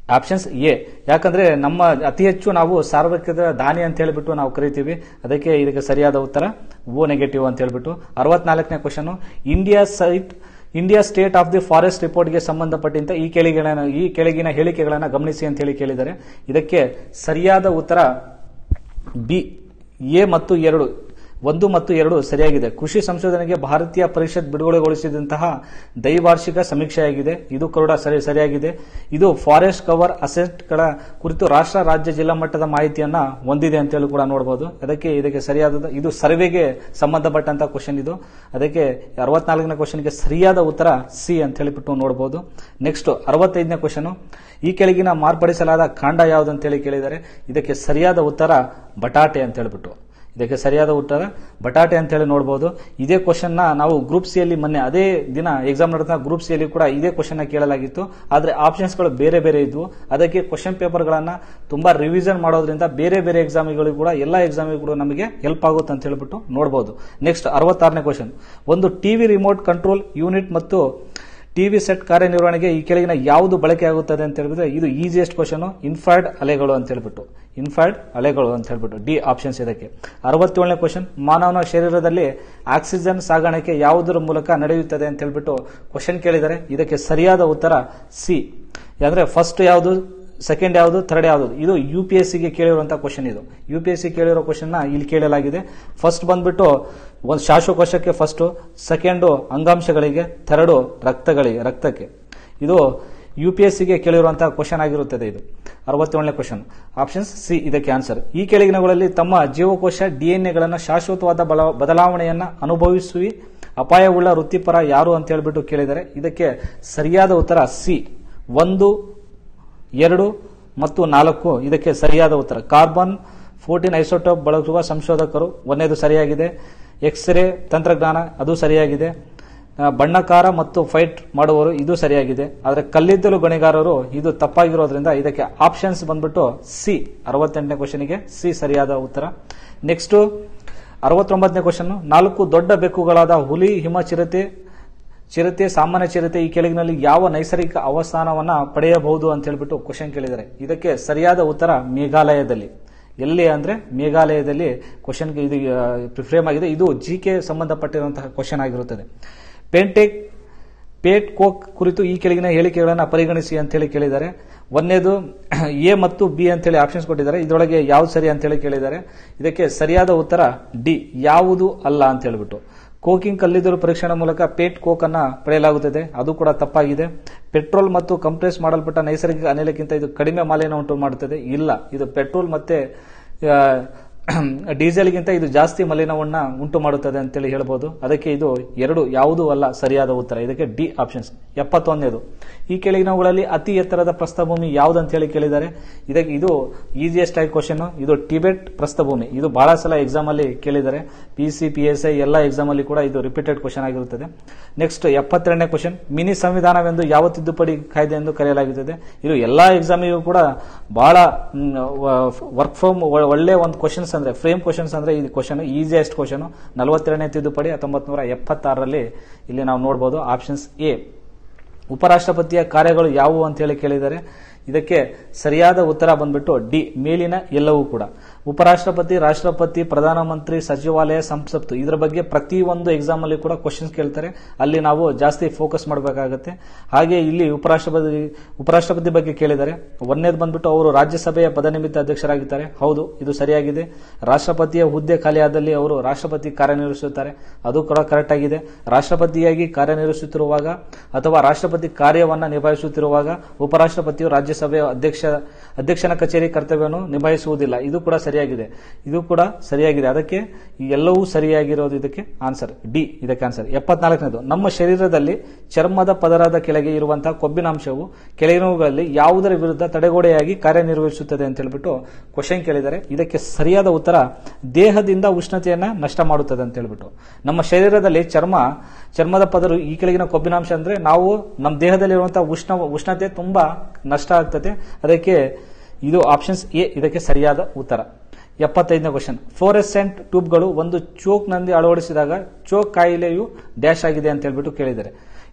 ಆಪ್ಷನ್ಸ್ ಎ ಯಾಕಂದ್ರೆ ನಮ್ಮ ಅತಿ ಹೆಚ್ಚು ನಾವು ಸಾರ್ವತ್ರಿಕ ದಾನಿ ಅಂತ ಹೇಳ್ಬಿಟ್ಟು ನಾವು ಕರಿತೀವಿ ಅದಕ್ಕೆ ಇದಕ್ಕೆ ಸರಿಯಾದ ಉತ್ತರ ಓ ನೆಗೆಟಿವ್ ಅಂತ ಹೇಳ್ಬಿಟ್ಟು ಅರವತ್ನಾಲ್ಕನೇ question India site India state of the forest ರಿಪೋರ್ಟ್ಗೆ ಸಂಬಂಧಪಟ್ಟಂತೆ ಈ ಕೆಳಗಿನ ಈ ಕೆಳಗಿನ ಹೇಳಿಕೆಗಳನ್ನು ಗಮನಿಸಿ ಅಂತ ಹೇಳಿ ಕೇಳಿದ್ದಾರೆ ಇದಕ್ಕೆ ಸರಿಯಾದ ಉತ್ತರ ಬಿ ಎ ಮತ್ತು ಎರಡು ಒಂದು ಮತ್ತು ಎರಡು ಸರಿಯಾಗಿದೆ ಕೃಷಿ ಸಂಶೋಧನೆಗೆ ಭಾರತೀಯ ಪರಿಷತ್ ಬಿಡುಗಡೆಗೊಳಿಸಿದಂತಹ ದೈವಾರ್ಷಿಕ ಸಮೀಕ್ಷೆಯಾಗಿದೆ ಇದು ಕೂಡ ಸರಿ ಸರಿಯಾಗಿದೆ ಇದು ಫಾರೆಸ್ಟ್ ಕವರ್ ಅಸೆಟ್ಗಳ ಕುರಿತು ರಾಷ್ಟ್ರ ರಾಜ್ಯ ಜಿಲ್ಲಾ ಮಟ್ಟದ ಮಾಹಿತಿಯನ್ನ ಹೊಂದಿದೆ ಅಂತೇಳಿ ಕೂಡ ನೋಡಬಹುದು ಅದಕ್ಕೆ ಇದಕ್ಕೆ ಸರಿಯಾದ ಇದು ಸರ್ವೆಗೆ ಸಂಬಂಧಪಟ್ಟಂತ ಕ್ವಶನ್ ಇದು ಅದಕ್ಕೆ ಅರವತ್ನಾಲ್ಕನೇ ಕ್ವಶನ್ಗೆ ಸರಿಯಾದ ಉತ್ತರ ಸಿ ಅಂತ ಹೇಳಿಬಿಟ್ಟು ನೋಡಬಹುದು ನೆಕ್ಸ್ಟ್ ಅರವತ್ತೈದನೇ ಕ್ವಶನ್ ಈ ಕೆಳಗಿನ ಮಾರ್ಪಡಿಸಲಾದ ಕಾಂಡ ಯಾವುದು ಅಂತೇಳಿ ಕೇಳಿದರೆ ಇದಕ್ಕೆ ಸರಿಯಾದ ಉತ್ತರ ಬಟಾಟೆ ಅಂತ ಹೇಳ್ಬಿಟ್ಟು ಇದಕ್ಕೆ ಸರಿಯಾದ ಉತ್ತರ ಬಟಾಟೆ ಅಂತ ಹೇಳಿ ನೋಡಬಹುದು ಇದೇ ಕ್ವಶನ್ ನಾವು ಗ್ರೂಪ್ ಸಿ ಅಲ್ಲಿ ಮೊನ್ನೆ ಅದೇ ದಿನ ಎಕ್ಸಾಮ್ ನಡೆದ ಗ್ರೂಪ್ ಸಿ ಅಲ್ಲಿ ಕೂಡ ಇದೇ ಕ್ವಶನ್ ಕೇಳಲಾಗಿತ್ತು ಆದ್ರೆ ಆಪ್ಷನ್ಸ್ ಗಳು ಬೇರೆ ಬೇರೆ ಇದ್ವು ಅದಕ್ಕೆ ಕ್ವಶನ್ ಪೇಪರ್ ಗಳನ್ನ ತುಂಬಾ ರಿವಿಷನ್ ಮಾಡೋದ್ರಿಂದ ಬೇರೆ ಬೇರೆ ಎಕ್ಸಾಮ್ಗಳು ಕೂಡ ಎಲ್ಲ ಎಕ್ಸಾಮಿಗೂ ಕೂಡ ನಮಗೆ ಹೆಲ್ಪ್ ಆಗುತ್ತೆ ಅಂತ ಹೇಳ್ಬಿಟ್ಟು ನೋಡಬಹುದು ನೆಕ್ಸ್ಟ್ ಅರವತ್ತಾರನೇ ಕ್ವಶನ್ ಒಂದು ಟಿವಿ ರಿಮೋಟ್ ಕಂಟ್ರೋಲ್ ಯೂನಿಟ್ ಮತ್ತು ಟಿವಿ ಸೆಟ್ ಕಾರ್ಯನಿರ್ವಹಣೆಗೆ ಈ ಕೆಳಗಿನ ಯಾವುದು ಬಳಕೆ ಆಗುತ್ತದೆ ಅಂತ ಹೇಳಿದ್ರೆ ಇದು ಈಸಿಯೆಸ್ಟ್ ಕ್ವಶನ್ ಇನ್ಫ್ರಾಡ್ ಅಲೆಗಳು ಅಂತ ಹೇಳ್ಬಿಟ್ಟು ಇನ್ಫ್ರಾಡ್ ಅಲೆಗಳು ಅಂತ ಹೇಳ್ಬಿಟ್ಟು ಡಿ ಆಪ್ಷನ್ಸ್ ಇದಕ್ಕೆ ಅರವತ್ತೇಳನೇ ಕ್ವಶನ್ ಮಾನವನ ಶರೀರದಲ್ಲಿ ಆಕ್ಸಿಜನ್ ಸಾಗಾಣಿಕೆ ಯಾವುದರ ಮೂಲಕ ನಡೆಯುತ್ತದೆ ಅಂತ ಹೇಳ್ಬಿಟ್ಟು ಕ್ವಶನ್ ಕೇಳಿದರೆ ಇದಕ್ಕೆ ಸರಿಯಾದ ಉತ್ತರ ಸಿ ಅಂದ್ರೆ ಫಸ್ಟ್ ಯಾವುದು ಸೆಕೆಂಡ್ ಯಾವುದು ಥರ್ಡ್ ಯಾವುದು ಇದು ಯು ಪಿ ಎಸ್ ಸಿಗೆ ಕೇಳಿರುವಂತಹ ಕ್ವಶನ್ ಇದು ಯು ಪಿ ಎಸ್ ಸಿ ಕೇಳಿರೋ ಕ್ವಶನ್ ಇಲ್ಲಿ ಕೇಳಲಾಗಿದೆ ಫಸ್ಟ್ ಬಂದ್ಬಿಟ್ಟು ಒಂದು ಶ್ವಾಸಕೋಶಕ್ಕೆ ಫಸ್ಟ್ ಸೆಕೆಂಡು ಅಂಗಾಂಶಗಳಿಗೆ ಥರ್ಡು ರಕ್ತಗಳಿಗೆ ರಕ್ತಕ್ಕೆ ಇದು ಯು ಪಿ ಎಸ್ ಸಿಗೆ ಕೇಳಿರುವಂತಹ ಕ್ವಶನ್ ಆಗಿರುತ್ತದೆ ಇದು ಅರವತ್ತೇಳನೇ ಕ್ವಶನ್ ಆಪ್ಷನ್ಸ್ ಸಿ ಇದಕ್ಕೆ ಆನ್ಸರ್ ಈ ಕೆಳಗಿನಗಳಲ್ಲಿ ತಮ್ಮ ಜೀವಕೋಶ ಡಿಎನ್ಎಗಳನ್ನು ಶಾಶ್ವತವಾದ ಬಲ- ಬದಲಾವಣೆಯನ್ನ ಅನುಭವಿಸುವಿ ಅಪಾಯವುಳ್ಳ ವೃತ್ತಿಪರ ಯಾರು ಅಂತ ಹೇಳ್ಬಿಟ್ಟು ಕೇಳಿದರೆ ಇದಕ್ಕೆ ಸರಿಯಾದ ಉತ್ತರ ಸಿ ಒಂದು ಎರಡು ಮತ್ತು ನಾಲ್ಕು ಇದಕ್ಕೆ ಸರಿಯಾದ ಉತ್ತರ ಕಾರ್ಬನ್ ಫೋರ್ಟೀನ್ ಐಸೋಟೋಪ್ ಬಳಸುವ ಸಂಶೋಧಕರು ಒಂದೇದು ಸರಿಯಾಗಿದೆ ಎಕ್ಸ್ರೇ ತಂತ್ರಜ್ಞಾನ ಅದು ಸರಿಯಾಗಿದೆ ಆ, ಬಣ್ಣಕಾರ ಮತ್ತು ಫೈಟ್ ಮಾಡುವವರು ಇದು ಸರಿಯಾಗಿದೆ ಆದರೆ ಕಲ್ಲಿದ್ದಲು ಗಣಿಗಾರರು ಇದು ತಪ್ಪಾಗಿರೋದ್ರಿಂದ ಇದಕ್ಕೆ ಆಪ್ಷನ್ಸ್ ಬಂದ್ಬಿಟ್ಟು ಸಿ ಅರವತ್ತೆಂಟನೇ ಕ್ವಶನ್ಗೆ ಸಿ ಸರಿಯಾದ ಉತ್ತರ ನೆಕ್ಸ್ಟ್ ಅರವತ್ತೊಂಬತ್ತನೇ ಕ್ವಶನ್ ನಾಲ್ಕು ದೊಡ್ಡ ಬೆಕ್ಕುಗಳಾದ ಹುಲಿ ಹಿಮ ಚಿರತೆ ಚಿರತೆ ಸಾಮಾನ್ಯ ಚಿರತೆ ಈ ಕೆಳಗಿನಲ್ಲಿ ಯಾವ ನೈಸರ್ಗಿಕ ಅವಸ್ಥಾನವನ್ನ ಪಡೆಯಬಹುದು ಅಂತ ಹೇಳ್ಬಿಟ್ಟು ಕ್ವಶನ್ ಕೇಳಿದ್ದಾರೆ ಇದಕ್ಕೆ ಸರಿಯಾದ ಉತ್ತರ ಮೇಘಾಲಯದಲ್ಲಿ ಎಲ್ಲಿ ಅಂದ್ರೆ ಮೇಘಾಲಯದಲ್ಲಿ ಕ್ವಶನ್ಗೆ ಇದು ಫ್ರೇಮ್ ಆಗಿದೆ ಇದು ಜಿ ಕೆ ಸಂಬಂಧಪಟ್ಟಿರುವಂತಹ ಕ್ವಶನ್ ಆಗಿರುತ್ತದೆ ಪೆಂಟೆಕ್ ಪೇಟ್ ಕೋಕ್ ಕುರಿತು ಈ ಕೆಳಗಿನ ಹೇಳಿಕೆಗಳನ್ನು ಪರಿಗಣಿಸಿ ಅಂತ ಹೇಳಿ ಕೇಳಿದ್ದಾರೆ ಒಂದನೇದು ಎ ಮತ್ತು ಬಿ ಅಂತೇಳಿ ಆಪ್ಷನ್ಸ್ ಕೊಟ್ಟಿದ್ದಾರೆ ಇದರೊಳಗೆ ಯಾವ್ದು ಸರಿ ಅಂತ ಹೇಳಿ ಕೇಳಿದ್ದಾರೆ ಇದಕ್ಕೆ ಸರಿಯಾದ ಉತ್ತರ ಡಿ ಯಾವುದು ಅಲ್ಲ ಅಂತ ಹೇಳ್ಬಿಟ್ಟು ಕೋಕಿಂಗ್ ಕಲ್ಲಿದ್ದಲು ಪರೀಕ್ಷಣೆ ಮೂಲಕ ಪೇಟ್ ಕೋಕ್ ಅನ್ನ ಪಡೆಯಲಾಗುತ್ತದೆ ಅದು ಕೂಡ ತಪ್ಪಾಗಿದೆ ಪೆಟ್ರೋಲ್ ಮತ್ತು ಕಂಪ್ರೆಸ್ ಮಾಡಲ್ಪಟ್ಟ ನೈಸರ್ಗಿಕ ಅನಿಲಕ್ಕಿಂತ ಇದು ಕಡಿಮೆ ಮಾಲಿನ್ಯ ಉಂಟು ಮಾಡುತ್ತದೆ ಇಲ್ಲ ಇದು ಪೆಟ್ರೋಲ್ ಮತ್ತೆ ಆ, ಡೀಸೆಲ್ಗಿಂತ ಇದು ಜಾಸ್ತಿ ಮಲಿನವನ್ನ ಉಂಟು ಮಾಡುತ್ತದೆ ಅಂತೇಳಿ ಹೇಳ್ಬೋದು ಅದಕ್ಕೆ ಇದು ಎರಡು ಯಾವುದೂ ಅಲ್ಲ ಸರಿಯಾದ ಉತ್ತರ ಇದಕ್ಕೆ ಡಿ ಆಪ್ಷನ್ಸ್ ಎಪ್ಪತ್ತೊಂದನೇದು ಈ ಕೆಳಗಿನವುಗಳಲ್ಲಿ ಅತಿ ಎತ್ತರದ ಪ್ರಸ್ಥಭೂಮಿ ಯಾವ್ದು ಅಂತ ಹೇಳಿ ಕೇಳಿದ್ದಾರೆ ಇದಕ್ಕೆ ಇದು ಈಸಿಯೆಸ್ಟ್ ಆಗಿ ಕ್ವಶನ್ ಇದು ಟಿಬೆಟ್ ಪ್ರಸ್ಥಭೂಮಿ ಇದು ಬಹಳ ಸಲ ಎಕ್ಸಾಮ್ ಅಲ್ಲಿ ಕೇಳಿದ್ದಾರೆ P C P S I ಎಲ್ಲ ಎಕ್ಸಾಮ್ ಅಲ್ಲಿ ಕೂಡ ಇದು ರಿಪೀಟೆಡ್ ಕ್ವಶನ್ ಆಗಿರುತ್ತದೆ ನೆಕ್ಸ್ಟ್ ಎಪ್ಪತ್ತೆರಡನೇ ಕ್ವಶನ್ ಮಿನಿ ಸಂವಿಧಾನವೆಂದು ಯಾವ ತಿದ್ದುಪಡಿ ಕಾಯ್ದೆ ಎಂದು ಕರೆಯಲಾಗುತ್ತದೆ ಇದು ಎಲ್ಲಾ ಎಕ್ಸಾಮಿಗೂ ಕೂಡ ಬಹಳ ವರ್ಕ್ ಫ್ರಮ್ ಒಳ್ಳೆ ಒಂದು ಕ್ವಶನ್ಸ್ ಅಂದ್ರೆ ಫ್ರೇಮ್ ಕ್ವಶನ್ಸ್ ಅಂದ್ರೆ ಈ ಕ್ವಶನ್ ಈಸಿಯೆಸ್ಟ್ ಕ್ವಶನ್ ನಲವತ್ತೆರಡನೇ ತಿದ್ದುಪಡಿ ಹತ್ತೊಂಬತ್ ನೂರ ಎಪ್ಪತ್ತಾರರಲ್ಲಿ ಇಲ್ಲಿ ನಾವು ನೋಡಬಹುದು ಆಪ್ಷನ್ಸ್ ಎ ಉಪರಾಷ್ಟ್ರಪತಿಯ ಕಾರ್ಯಗಳು ಯಾವುವು ಅಂತ ಹೇಳಿ ಕೇಳಿದ್ದಾರೆ ಇದಕ್ಕೆ ಸರಿಯಾದ ಉತ್ತರ ಬಂದ್ಬಿಟ್ಟು ಡಿ ಮೇಲಿನ ಎಲ್ಲವೂ ಕೂಡ ಉಪರಾಷ್ಟ್ರಪತಿ ರಾಷ್ಟ್ರಪತಿ ಪ್ರಧಾನಮಂತ್ರಿ ಸಚಿವಾಲಯ ಸಂಸತ್ತು ಇದರ ಬಗ್ಗೆ ಪ್ರತಿ ಒಂದು ಎಕ್ಸಾಮ್ ಅಲ್ಲಿ ಕೂಡ ಕ್ವಶನ್ಸ್ ಕೇಳ್ತಾರೆ ಅಲ್ಲಿ ನಾವು ಜಾಸ್ತಿ ಫೋಕಸ್ ಮಾಡಬೇಕಾಗುತ್ತೆ ಹಾಗೆ ಇಲ್ಲಿ ಉಪರಾಷ್ಟ್ರಪತಿ ಉಪರಾಷ್ಟ್ರಪತಿ ಬಗ್ಗೆ ಕೇಳಿದ್ದಾರೆ ಒಂದನೇದು ಬಂದ್ಬಿಟ್ಟು ಅವರು ರಾಜ್ಯಸಭೆಯ ಪದನಿಮಿತ್ತ ಅಧ್ಯಕ್ಷರಾಗಿದ್ದಾರೆ ಹೌದು ಇದು ಸರಿಯಾಗಿದೆ ರಾಷ್ಟ್ರಪತಿಯ ಹುದ್ದೆ ಖಾಲಿಯಾದಲ್ಲಿ ಅವರು ರಾಷ್ಟ್ರಪತಿ ಕಾರ್ಯನಿರ್ವಹಿಸುತ್ತಾರೆ ಅದು ಕೂಡ ಕರೆಕ್ಟ್ ಆಗಿದೆ ರಾಷ್ಟ್ರಪತಿಯಾಗಿ ಕಾರ್ಯನಿರ್ವಹಿಸುತ್ತಿರುವಾಗ ಅಥವಾ ರಾಷ್ಟ್ರಪತಿ ಕಾರ್ಯವನ್ನ ನಿಭಾಯಿಸುತ್ತಿರುವಾಗ ಉಪರಾಷ್ಟ್ರಪತಿಯು ರಾಜ್ಯಸಭೆಯ ಅಧ್ಯಕ್ಷ ಅಧ್ಯಕ್ಷನ ಕಚೇರಿ ಕರ್ತವ್ಯವನ್ನು ನಿಭಾಯಿಸುವುದಿಲ್ಲ ಇದು ಕೂಡ ಸರಿಯಾಗಿದೆ ಇದು ಕೂಡ ಸರಿಯಾಗಿದೆ ಅದಕ್ಕೆ ಈ ಎಲ್ಲವೂ ಸರಿಯಾಗಿರೋದು ಇದಕ್ಕೆ ಆನ್ಸರ್ ಡಿ ಇದಕ್ಕೆ ಆನ್ಸರ್ ಎಪ್ಪತ್ನಾಲ್ಕನೇದು ನಮ್ಮ ಶರೀರದಲ್ಲಿ ಚರ್ಮದ ಪದರದ ಕೆಳಗೆ ಇರುವಂತಹ ಕೊಬ್ಬಿನಾಂಶವು ಕೆಳಗಿನವುಗಳಲ್ಲಿ ಯಾವುದರ ವಿರುದ್ಧ ತಡೆಗೋಡೆಯಾಗಿ ಕಾರ್ಯನಿರ್ವಹಿಸುತ್ತದೆ ಅಂತ ಹೇಳ್ಬಿಟ್ಟು ಕ್ವಶನ್ ಕೇಳಿದರೆ ಇದಕ್ಕೆ ಸರಿಯಾದ ಉತ್ತರ ದೇಹದಿಂದ ಉಷ್ಣತೆಯನ್ನ ನಷ್ಟ ಮಾಡುತ್ತದೆ ಅಂತ ಹೇಳ್ಬಿಟ್ಟು ನಮ್ಮ ಶರೀರದಲ್ಲಿ ಚರ್ಮ ಚರ್ಮದ ಪದರು ಈ ಕೆಳಗಿನ ಕೊಬ್ಬಿನಾಂಶ ಅಂದ್ರೆ ನಾವು ನಮ್ಮ ದೇಹದಲ್ಲಿರುವಂತಹ ಉಷ್ಣ ಉಷ್ಣತೆ ತುಂಬಾ ನಷ್ಟ ಆಗ್ತದೆ ಅದಕ್ಕೆ ಇದು ಆಪ್ಷನ್ಸ್ ಎ ಇದಕ್ಕೆ ಸರಿಯಾದ ಉತ್ತರ ಎಪ್ಪತ್ತೈದನೇ ಕ್ವಶನ್ ಫ್ಲೋರೆಸೆಂಟ್ ಟ್ಯೂಬ್ಗಳು ಒಂದು ಚೋಕ್ನಲ್ಲಿ ಅಳವಡಿಸಿದಾಗ ಚೋಕ್ ಕಾಯಿಲೆಯು ಡ್ಯಾಶ್ ಆಗಿದೆ ಅಂತ ಹೇಳ್ಬಿಟ್ಟು ಕೇಳಿದ್ದಾರೆ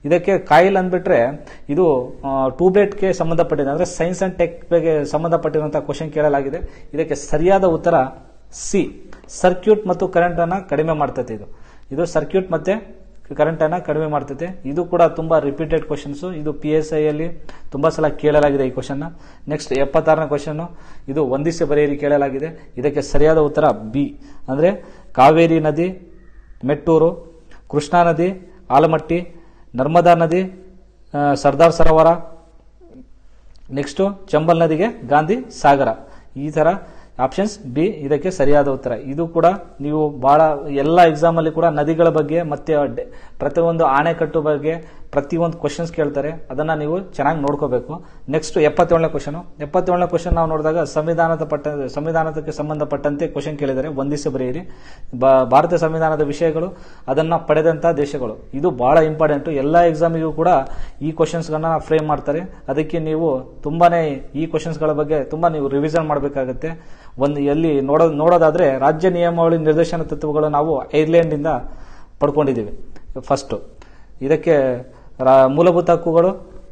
ಇದಕ್ಕೆ ಕಾಯಿಲ್ ಅಂದ್ಬಿಟ್ರೆ ಇದು ಟ್ಯೂಬ್ಲೆಟ್ಗೆ ಸಂಬಂಧಪಟ್ಟಿದೆ ಅಂದ್ರೆ ಸೈನ್ಸ್ ಅಂಡ್ ಟೆಕ್ ಬಗ್ಗೆ ಸಂಬಂಧಪಟ್ಟಿರುವಂತಹ ಕ್ವಶನ್ ಕೇಳಲಾಗಿದೆ ಇದಕ್ಕೆ ಸರಿಯಾದ ಉತ್ತರ ಸಿ ಸರ್ಕ್ಯೂಟ್ ಮತ್ತು ಕರೆಂಟ್ ಅನ್ನ ಕಡಿಮೆ ಮಾಡ್ತೈತೆ ಇದು ಇದು ಸರ್ಕ್ಯೂಟ್ ಮತ್ತೆ ಕರೆಂಟ್ ಅನ್ನ ಕಡಿಮೆ ಮಾಡ್ತೈತೆ ಇದು ಕೂಡ ತುಂಬಾ ರಿಪೀಟೆಡ್ ಕ್ವಶನ್ಸ್ ಇದು ಪಿ ಎಸ್ ಐ ಅಲ್ಲಿ ತುಂಬಾ ಸಲ ಕೇಳಲಾಗಿದೆ ಈ ಕ್ವಶನ್ ನೆಕ್ಸ್ಟ್ ಎಪ್ಪತ್ತಾರನೇ ಕ್ವಶನ್ ಇದು ಒಂದಿಸೆ ಬರೆಯಿರಿ ಕೇಳಲಾಗಿದೆ ಇದಕ್ಕೆ ಸರಿಯಾದ ಉತ್ತರ ಬಿ ಅಂದ್ರೆ ಕಾವೇರಿ ನದಿ ಮೆಟ್ಟೂರು ಕೃಷ್ಣಾ ನದಿ ಆಲಮಟ್ಟಿ ನರ್ಮದಾ ನದಿ ಆ, ಸರ್ದಾರ್ ಸರೋವರ ನೆಕ್ಸ್ಟ್ ಚಂಬಲ್ ನದಿಗೆ ಗಾಂಧಿ ಸಾಗರ ಈ ತರ ಆಪ್ಷನ್ಸ್ ಬಿ ಇದಕ್ಕೆ ಸರಿಯಾದ ಉತ್ತರ ಇದು ಕೂಡ ನೀವು ಬಹಳ ಎಲ್ಲ ಎಕ್ಸಾಮ್ ಅಲ್ಲಿ ಕೂಡ ನದಿಗಳ ಬಗ್ಗೆ ಮತ್ತೆ ಡೆ- ಪ್ರತಿಯೊಂದು ಆಣೆಕಟ್ಟು ಬಗ್ಗೆ ಪ್ರತಿಯೊಂದು ಕ್ವಶನ್ಸ್ ಕೇಳ್ತಾರೆ ಅದನ್ನ ನೀವು ಚೆನ್ನಾಗಿ ನೋಡ್ಕೋಬೇಕು ನೆಕ್ಸ್ಟ್ ಎಪ್ಪತ್ತೇಳನೇ ಕ್ವಶನ್ ಎಪ್ಪತ್ತೇಳನೇ ಕ್ವಶನ್ ನಾವು ನೋಡಿದಾಗ ಸಂವಿಧಾನದ ಪಟ್ಟ ಸಂವಿಧಾನಕ್ಕೆ ಸಂಬಂಧಪಟ್ಟಂತೆ ಕ್ವಶನ್ ಕೇಳಿದರೆ ಒಂದಿಸಿ ಬರೆಯಿರಿ ಬ- ಭಾರತ ಸಂವಿಧಾನದ ವಿಷಯಗಳು ಅದನ್ನ ಪಡೆದಂತಹ ದೇಶಗಳು ಇದು ಬಹಳ ಇಂಪಾರ್ಟೆಂಟ್ ಎಲ್ಲ ಎಕ್ಸಾಮಿಗೂ ಕೂಡ ಈ ಕ್ವಶನ್ಸ್ ಗಳನ್ನ ಫ್ರೇಮ್ ಮಾಡ್ತಾರೆ ಅದಕ್ಕೆ ನೀವು ತುಂಬಾನೇ ಈ ಕ್ವಶನ್ಸ್ ಗಳ ಬಗ್ಗೆ ತುಂಬಾ ನೀವು ರಿವಿಷನ್ ಮಾಡಬೇಕಾಗುತ್ತೆ ಒಂದು ಎಲ್ಲಿ ನೋಡೋ ನೋಡೋದಾದ್ರೆ ರಾಜ್ಯ ನಿಯಮಾವಳಿ ನಿರ್ದೇಶನ ತತ್ವಗಳು ನಾವು ಐರ್ಲೆಂಡ್ ಇಂದ ಪಡ್ಕೊಂಡಿದ್ದೀವಿ ಫಸ್ಟ್ ಇದಕ್ಕೆ ರಾ- ಮೂಲಭೂತ ಹಕ್ಕುಗಳು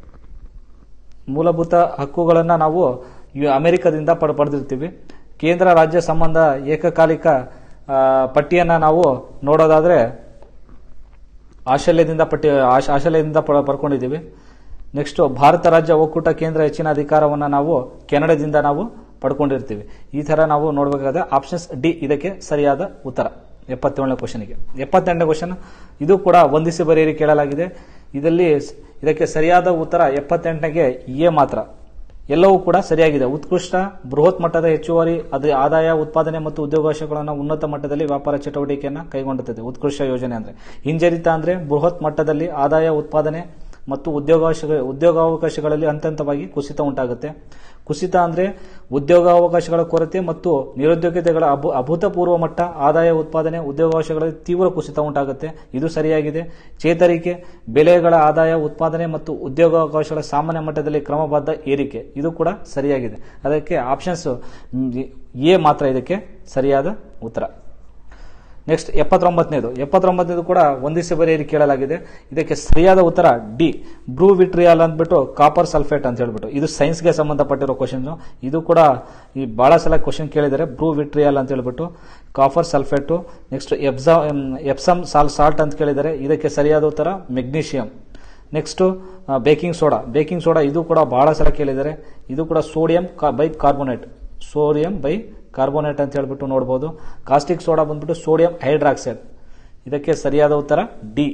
ಮೂಲಭೂತ ಹಕ್ಕುಗಳನ್ನು ನಾವು ಯು- ಅಮೆರಿಕದಿಂದ ಪಡ್ ಪಡೆದಿರ್ತೀವಿ ಕೇಂದ್ರ ರಾಜ್ಯ ಸಂಬಂಧ ಏಕಕಾಲಿಕ ಆ, ಪಟ್ಟಿಯನ್ನ ನಾವು ನೋಡೋದಾದ್ರೆ ಆಸ್ಟ್ರೇಲಿಯಾದಿಂದ ಪಟ್ಟಿ ಆಶ್- ಆಸ್ಟ್ರೇಲಿಯಾದಿಂದ ಪ- ಪಡ್ಕೊಂಡಿದ್ದೀವಿ ನೆಕ್ಸ್ಟ್ ಭಾರತ ರಾಜ್ಯ ಒಕ್ಕೂಟ ಕೇಂದ್ರ ಹೆಚ್ಚಿನ ಅಧಿಕಾರವನ್ನು ನಾವು ಕೆನಡಾದಿಂದ ನಾವು ಪಡ್ಕೊಂಡಿರ್ತೀವಿ ಈ ತರ ನಾವು ನೋಡಬೇಕಾದ್ರೆ ಆಪ್ಷನ್ಸ್ ಡಿ ಇದಕ್ಕೆ ಸರಿಯಾದ ಉತ್ತರ ಎಪ್ಪತ್ತೇಳನೇ ಕ್ವಶನ್ಗೆ ಎಪ್ಪತ್ತೆಂಟನೇ ಕ್ವಶನ್ ಇದು ಕೂಡ ಒಂದಿಸಿ ಬರೆಯಿರಿ ಕೇಳಲಾಗಿದೆ ಇದರಲ್ಲಿ ಸ್- ಇದಕ್ಕೆ ಸರಿಯಾದ ಉತ್ತರ ಎಪ್ಪತ್ತೆಂಟನೆಗೆ ಎ ಮಾತ್ರ ಎಲ್ಲವೂ ಕೂಡ ಸರಿಯಾಗಿದೆ ಉತ್ಕೃಷ್ಟ ಬೃಹತ್ ಮಟ್ಟದ ಹೆಚ್ಚುವರಿ ಅದು ಆದಾಯ ಉತ್ಪಾದನೆ ಮತ್ತು ಉದ್ಯೋಗಾವಕಾಶಗಳನ್ನು ಉನ್ನತ ಮಟ್ಟದಲ್ಲಿ ವ್ಯಾಪಾರ ಚಟುವಟಿಕೆಯನ್ನು ಕೈಗೊಂಡುತ್ತದೆ ಉತ್ಕೃಷ್ಟ ಯೋಜನೆ ಅಂದ್ರೆ ಹಿಂಜರಿತ ಅಂದ್ರೆ ಬೃಹತ್ ಮಟ್ಟದಲ್ಲಿ ಆದಾಯ ಉತ್ಪಾದನೆ ಮತ್ತು ಉದ್ಯೋಗಾವಕಾಶ ಉದ್ಯೋಗಾವಕಾಶಗಳಲ್ಲಿ ಹಂತ ಹಂತವಾಗಿ ಕುಸಿತ ಉಂಟಾಗುತ್ತೆ ಕುಸಿತ ಅಂದ್ರೆ ಉದ್ಯೋಗಾವಕಾಶಗಳ ಕೊರತೆ ಮತ್ತು ನಿರುದ್ಯೋಗತೆಗಳ ಅಭೂ ಅಭೂತಪೂರ್ವ ಮಟ್ಟ ಆದಾಯ ಉತ್ಪಾದನೆ ಉದ್ಯೋಗಾವಕಾಶಗಳಲ್ಲಿ ತೀವ್ರ ಕುಸಿತ ಉಂಟಾಗುತ್ತೆ ಇದು ಸರಿಯಾಗಿದೆ ಚೇತರಿಕೆ ಬೆಲೆಗಳ ಆದಾಯ ಉತ್ಪಾದನೆ ಮತ್ತು ಉದ್ಯೋಗಾವಕಾಶಗಳ ಸಾಮಾನ್ಯ ಮಟ್ಟದಲ್ಲಿ ಕ್ರಮಬದ್ಧ ಏರಿಕೆ ಇದು ಕೂಡ ಸರಿಯಾಗಿದೆ ಅದಕ್ಕೆ ಆಪ್ಷನ್ಸ್ ಎ ಮಾತ್ರ ಇದಕ್ಕೆ ಸರಿಯಾದ ಉತ್ತರ ನೆಕ್ಸ್ಟ್ ಎಪ್ಪತ್ತೊಂಬತ್ತನೇದು ಎಪ್ಪತ್ತೊಂಬತ್ತನೇದು ಕೂಡ ಒಂದಿಸೆ ಬರೆಯಿರಿ ಕೇಳಲಾಗಿದೆ ಇದಕ್ಕೆ ಸರಿಯಾದ ಉತ್ತರ ಡಿ ಬ್ರೂ ವಿಟ್ರಿಯಾಲ್ ಅಂದ್ಬಿಟ್ಟು ಕಾಪರ್ ಸಲ್ಫೇಟ್ ಅಂತ ಹೇಳ್ಬಿಟ್ಟು ಇದು ಸೈನ್ಸ್ಗೆ ಸಂಬಂಧಪಟ್ಟಿರೋ ಕ್ವಶನ್ ಇದು ಕೂಡ ಈ ಬಹಳ ಸಲ ಕ್ವಶನ್ ಕೇಳಿದ್ದಾರೆ ಬ್ರೂ ವಿಟ್ರಿಯಾಲ್ ಅಂತ ಹೇಳ್ಬಿಟ್ಟು ಕಾಪರ್ ಸಲ್ಫೇಟು ನೆಕ್ಸ್ಟ್ ಎಪ್ಸಾ ಎಪ್ಸಮ್ ಸಾಲ್ ಸಾಲ್ಟ್ ಅಂತ ಕೇಳಿದ್ದಾರೆ ಇದಕ್ಕೆ ಸರಿಯಾದ ಉತ್ತರ magnesium next baking soda baking soda ಇದು ಕೂಡ ಬಹಳ ಸಲ ಕೇಳಿದ್ದಾರೆ ಇದು ಕೂಡ sodium bicarbonate sodium bicarbonate ಅಂತ ಹೇಳ್ಬಿಟ್ಟು ನೋಡಬಹುದು ಕಾಸ್ಟಿಕ್ ಸೋಡಾ ಬಂದ್ಬಿಟ್ಟು ಸೋಡಿಯಂ ಹೈಡ್ರಾಕ್ಸೈಡ್ ಇದಕ್ಕೆ ಸರಿಯಾದ ಉತ್ತರ ಡಿ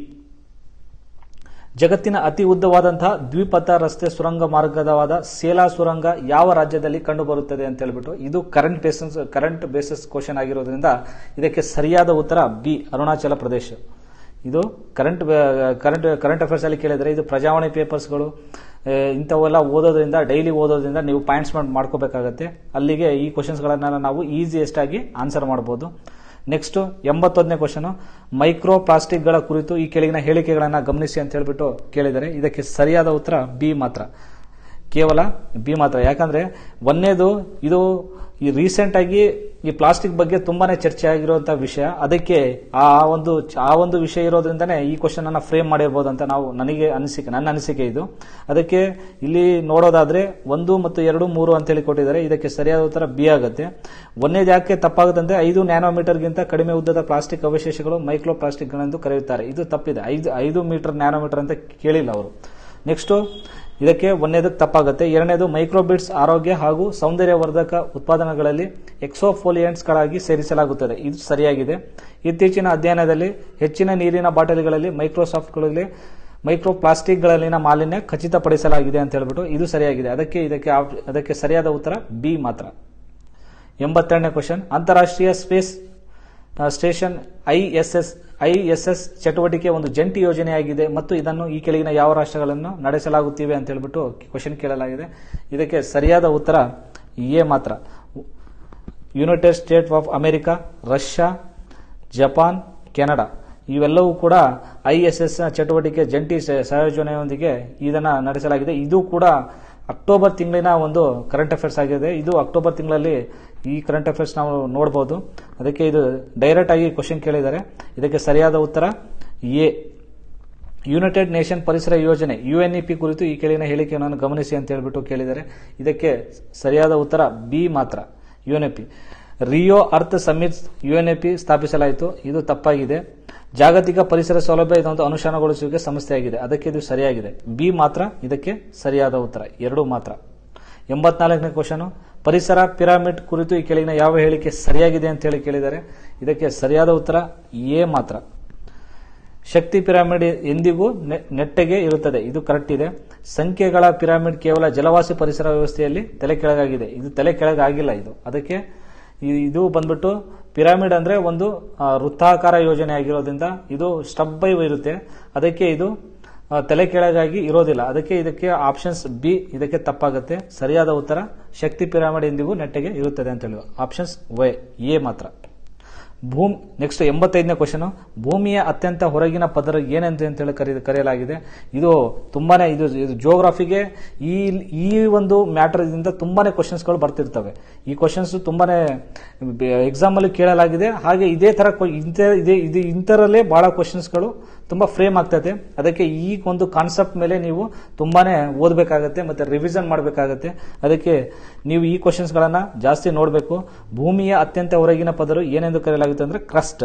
ಜಗತ್ತಿನ ಅತಿ ಉದ್ದವಾದಂತಹ ದ್ವಿಪಥ ರಸ್ತೆ ಸುರಂಗ ಮಾರ್ಗದವಾದ ಸೇಲಾ ಸುರಂಗ ಯಾವ ರಾಜ್ಯದಲ್ಲಿ ಕಂಡುಬರುತ್ತದೆ ಅಂತ ಹೇಳ್ಬಿಟ್ಟು ಇದು current bases current basis question ಆಗಿರೋದ್ರಿಂದ ಇದಕ್ಕೆ ಸರಿಯಾದ ಉತ್ತರ ಬಿ ಅರುಣಾಚಲ ಪ್ರದೇಶ ಇದು ಕರೆಂಟ್ ಕರೆಂಟ್ ಕರೆಂಟ್ ಅಫೇರ್ಸ್ ಅಲ್ಲಿ ಕೇಳಿದರೆ ಇದು ಪ್ರಜಾವಾಣಿ ಪೇಪರ್ಸ್ಗಳು ಆ, ಇಂಥವೆಲ್ಲ ಓದೋದ್ರಿಂದ ಡೈಲಿ ಓದೋದ್ರಿಂದ ನೀವು ಪಾಯಿಂಟ್ಸ್ ಮಾಡ್ಕೋಬೇಕಾಗತ್ತೆ ಅಲ್ಲಿಗೆ ಈ ಕ್ವಶನ್ಸ್ಗಳನ್ನ ನಾವು ಈಸಿಯೆಸ್ಟ್ ಆಗಿ ಆನ್ಸರ್ ಮಾಡಬಹುದು ನೆಕ್ಸ್ಟ್ ಎಂಬತ್ತೊಂದನೇ ಕ್ವಶನ್ ಮೈಕ್ರೋ ಪ್ಲಾಸ್ಟಿಕ್ಗಳ ಕುರಿತು ಈ ಕೆಳಗಿನ ಹೇಳಿಕೆಗಳನ್ನು ಗಮನಿಸಿ ಅಂತ ಹೇಳ್ಬಿಟ್ಟು ಕೇಳಿದರೆ ಇದಕ್ಕೆ ಸರಿಯಾದ ಉತ್ತರ ಬಿ ಮಾತ್ರ ಕೇವಲ ಬಿ ಮಾತ್ರ ಯಾಕಂದ್ರೆ ಒಂದೇದು ಇದು ಈ ರೀಸೆಂಟ್ ಆಗಿ ಈ ಪ್ಲಾಸ್ಟಿಕ್ ಬಗ್ಗೆ ತುಂಬಾನೇ ಚರ್ಚೆ ಆಗಿರುವಂತಹ ವಿಷಯ ಅದಕ್ಕೆ ಆ ಒಂದು ಆ ಒಂದು ವಿಷಯ ಇರೋದ್ರಿಂದನೇ ಈ ಕ್ವಶನ್ ಅನ್ನ ಫ್ರೇಮ್ ಮಾಡಿರ್ಬೋದು ಅಂತ ನಾವು ನನಗೆ ಅನಿಸಿಕೆ ನನ್ನ ಅನಿಸಿಕೆ ಇದು ಅದಕ್ಕೆ ಇಲ್ಲಿ ನೋಡೋದಾದ್ರೆ ಒಂದು ಮತ್ತು ಎರಡು ಮೂರು ಅಂತ ಹೇಳಿ ಕೊಟ್ಟಿದ್ದಾರೆ ಇದಕ್ಕೆ ಸರಿಯಾದ ಉತ್ತರ ಬಿ ಆಗುತ್ತೆ ಒಂದೇದು ಯಾಕೆ ತಪ್ಪಾಗುತ್ತೆ ಅಂದ್ರೆ ಐದು ನ್ಯಾನೋಮೀಟರ್ಗಿಂತ ಕಡಿಮೆ ಉದ್ದದ ಪ್ಲಾಸ್ಟಿಕ್ ಅವಶೇಷಗಳು ಮೈಕ್ರೋ ಪ್ಲಾಸ್ಟಿಕ್ಗಳೆಂದು ಕರೆಯುತ್ತಾರೆ ಇದು ತಪ್ಪಿದೆ ಐದು ಐದು ಮೀಟರ್ ನ್ಯಾನೋಮೀಟರ್ ಅಂತ ಕೇಳಿಲ್ಲ ಅವರು ನೆಕ್ಸ್ಟ್ ಇದಕ್ಕೆ ಒಂದನೇದಕ್ಕೆ ತಪ್ಪಾಗುತ್ತೆ ಎರಡನೇದು ಮೈಕ್ರೋಬಿಟ್ಸ್ ಆರೋಗ್ಯ ಹಾಗೂ ಸೌಂದರ್ಯವರ್ಧಕ ಉತ್ಪಾದನೆಗಳಲ್ಲಿ ಎಕ್ಸೋಫೋಲಿಯೆಂಟ್ಸ್ಗಳಾಗಿ ಸೇರಿಸಲಾಗುತ್ತದೆ ಇದು ಸರಿಯಾಗಿದೆ ಇತ್ತೀಚಿನ ಅಧ್ಯಯನದಲ್ಲಿ ಹೆಚ್ಚಿನ ನೀರಿನ ಬಾಟಲಿಗಳಲ್ಲಿ ಮೈಕ್ರೋಸಾಫ್ಟ್ಗಳಲ್ಲಿ ಮೈಕ್ರೋ ಪ್ಲಾಸ್ಟಿಕ್ಗಳಲ್ಲಿನ ಮಾಲಿನ್ಯ ಖಚಿತಪಡಿಸಲಾಗಿದೆ ಅಂತ ಹೇಳ್ಬಿಟ್ಟು ಇದು ಸರಿಯಾಗಿದೆ ಅದಕ್ಕೆ ಇದಕ್ಕೆ ಆಪ್- ಅದಕ್ಕೆ ಸರಿಯಾದ ಉತ್ತರ ಬಿ ಮಾತ್ರ ಎಂಬತ್ತೆರಡನೇ ಕ್ವಶನ್ ಅಂತಾರಾಷ್ಟ್ರೀಯ ಸ್ಪೇಸ್ ಆ, ಸ್ಟೇಷನ್ ಐಎಸ್ಎಸ್ ಐಎಸ್ಎಸ್ ಚಟುವಟಿಕೆ ಒಂದು ಜಂಟಿ ಯೋಜನೆಯಾಗಿದೆ ಮತ್ತು ಇದನ್ನು ಈ ಕೆಳಗಿನ ಯಾವ ರಾಷ್ಟ್ರಗಳನ್ನು ನಡೆಸಲಾಗುತ್ತಿವೆ ಅಂತ ಹೇಳ್ಬಿಟ್ಟು ಕ್ವಶನ್ ಕೇಳಲಾಗಿದೆ ಇದಕ್ಕೆ ಸರಿಯಾದ ಉತ್ತರ ಎ ಮಾತ್ರ United State of America Russia Japan Canada ಇವೆಲ್ಲವೂ ಕೂಡ ಐಎಸ್ಎಸ್ ಚಟುವಟಿಕೆ ಜಂಟಿ ಸ- ಸಂಯೋಜನೆಯೊಂದಿಗೆ ಇದನ್ನ ನಡೆಸಲಾಗಿದೆ ಇದು ಕೂಡ ಅಕ್ಟೋಬರ್ ತಿಂಗಳಿನ ಒಂದು ಕರೆಂಟ್ ಅಫೇರ್ಸ್ ಆಗಿದೆ ಇದು ಅಕ್ಟೋಬರ್ ತಿಂಗಳಲ್ಲಿ ಈ ಕರೆಂಟ್ ಅಫೇರ್ಸ್ ನಾವು ನೋಡಬಹುದು ಅದಕ್ಕೆ ಇದು ಡೈರೆಕ್ಟ್ ಆಗಿ ಕ್ವಶನ್ ಕೇಳಿದ್ದಾರೆ ಇದಕ್ಕೆ ಸರಿಯಾದ ಉತ್ತರ ಎ ಯುನೈಟೆಡ್ ನೇಷನ್ ಪರಿಸರ ಯೋಜನೆ ಯುಎನ್ಇಪಿ ಕುರಿತು ಈ ಕೆಳಗಿನ ಹೇಳಿಕೆಯನ್ನು ಗಮನಿಸಿ ಅಂತ ಹೇಳ್ಬಿಟ್ಟು ಕೇಳಿದರೆ ಇದಕ್ಕೆ ಸರಿಯಾದ ಉತ್ತರ ಬಿ ಮಾತ್ರ ಯುಎನ್ಎಪಿ ರಿಯೋ ಅರ್ತ್ ಸಮಿಟ್ ಯುಎನ್ಎಪಿ ಸ್ಥಾಪಿಸಲಾಯಿತು ಇದು ತಪ್ಪಾಗಿದೆ ಜಾಗತಿಕ ಪರಿಸರ ಸೌಲಭ್ಯ ಇದೊಂದು ಅನುಷ್ಠಾನಗೊಳಿಸುವಿಕೆ ಸಂಸ್ಥೆಯಾಗಿದೆ ಅದಕ್ಕೆ ಇದು ಸರಿಯಾಗಿದೆ ಬಿ ಮಾತ್ರ ಇದಕ್ಕೆ ಸರಿಯಾದ ಉತ್ತರ ಎರಡು ಮಾತ್ರ ಎಂಬತ್ನಾಲ್ಕನೇ ಕ್ವಶನ್ ಪರಿಸರ ಪಿರಾಮಿಡ್ ಕುರಿತು ಈ ಕೆಳಗಿನ ಯಾವ ಹೇಳಿಕೆ ಸರಿಯಾಗಿದೆ ಅಂತ ಹೇಳಿ ಕೇಳಿದರೆ ಇದಕ್ಕೆ ಸರಿಯಾದ ಉತ್ತರ ಎ ಮಾತ್ರ ಶಕ್ತಿ ಪಿರಾಮಿಡ್ ಎಂದಿಗೂ ನೆ- ನೆಟ್ಟಗೆ ಇರುತ್ತದೆ ಇದು ಕರೆಕ್ಟ್ ಇದೆ ಸಂಖ್ಯೆಗಳ ಪಿರಾಮಿಡ್ ಕೇವಲ ಜಲವಾಸಿ ಪರಿಸರ ವ್ಯವಸ್ಥೆಯಲ್ಲಿ ತಲೆ ಕೆಳಗಾಗಿದೆ ಇದು ತಲೆ ಕೆಳಗಾಗಿಲ್ಲ ಇದು ಅದಕ್ಕೆ ಇ- ಇದು ಬಂದ್ಬಿಟ್ಟು ಪಿರಾಮಿಡ್ ಅಂದ್ರೆ ಒಂದು ಆ, ವೃತ್ತಾಕಾರ ಯೋಜನೆ ಆಗಿರೋದ್ರಿಂದ ಇದು ಸ್ಟಪ್ ಬೈ ಇರುತ್ತೆ ಅದಕ್ಕೆ ಇದು ಆ, ತಲೆ ಕೆಳಗಾಗಿ ಇರೋದಿಲ್ಲ ಅದಕ್ಕೆ ಇದಕ್ಕೆ ಆಪ್ಷನ್ಸ್ ಬಿ ಇದಕ್ಕೆ ತಪ್ಪಾಗುತ್ತೆ ಸರಿಯಾದ ಉತ್ತರ ಶಕ್ತಿ ಪಿರಾಮಿಡ್ ಎಂದಿಗೂ ನೆಟ್ಟಗೆ ಇರುತ್ತದೆ ಅಂತ ಹೇಳುವ ಆಪ್ಷನ್ಸ್ ವೈ ಎ ಮಾತ್ರ ಭೂಮಿ ನೆಕ್ಸ್ಟ್ ಎಂಬತ್ತೈದನೇ ಕ್ವಶನ್ ಭೂಮಿಯ ಅತ್ಯಂತ ಹೊರಗಿನ ಪದರ ಏನಂತ ಅಂತ ಹೇಳಿ ಕರೆ ಕರೆಯಲಾಗಿದೆ ಇದು ತುಂಬಾನೇ ಇದು ಇದು ಜೋಗ್ರಫಿಗೆ ಈ ಈ ಒಂದು ಮ್ಯಾಟರ್ ಇಂದ ತುಂಬಾನೇ ಕ್ವಶನ್ಸ್ಗಳು ಬರ್ತಿರ್ತವೆ ಈ ಕ್ವಶನ್ಸ್ ತುಂಬಾನೇ ಎಕ್ಸಾಮ್ ಅಲ್ಲಿ ಕೇಳಲಾಗಿದೆ ಹಾಗೆ ಇದೇ ತರ ಕ್ವ- ಇಂಥ ಇದೇ ಇದು ಇಂಥರಲ್ಲೇ ಬಹಳ ಕ್ವಶನ್ಸ್ಗಳು ತುಂಬಾ ಫ್ರೇಮ್ ಆಗ್ತದೆ ಅದಕ್ಕೆ ಈ ಒಂದು ಕಾನ್ಸೆಪ್ಟ್ ಮೇಲೆ ನೀವು ತುಂಬಾನೇ ಓದಬೇಕಾಗತ್ತೆ ಮತ್ತೆ ರಿವಿಷನ್ ಮಾಡಬೇಕಾಗತ್ತೆ ಅದಕ್ಕೆ ನೀವು ಈ ಕ್ವಶನ್ಸ್ ಗಳನ್ನ ಜಾಸ್ತಿ ನೋಡಬೇಕು ಭೂಮಿಯ ಅತ್ಯಂತ ಹೊರಗಿನ ಪದರು ಏನೆಂದು ಕರೆಯಲಾಗುತ್ತೆ ಅಂದ್ರೆ ಕ್ರಸ್ಟ್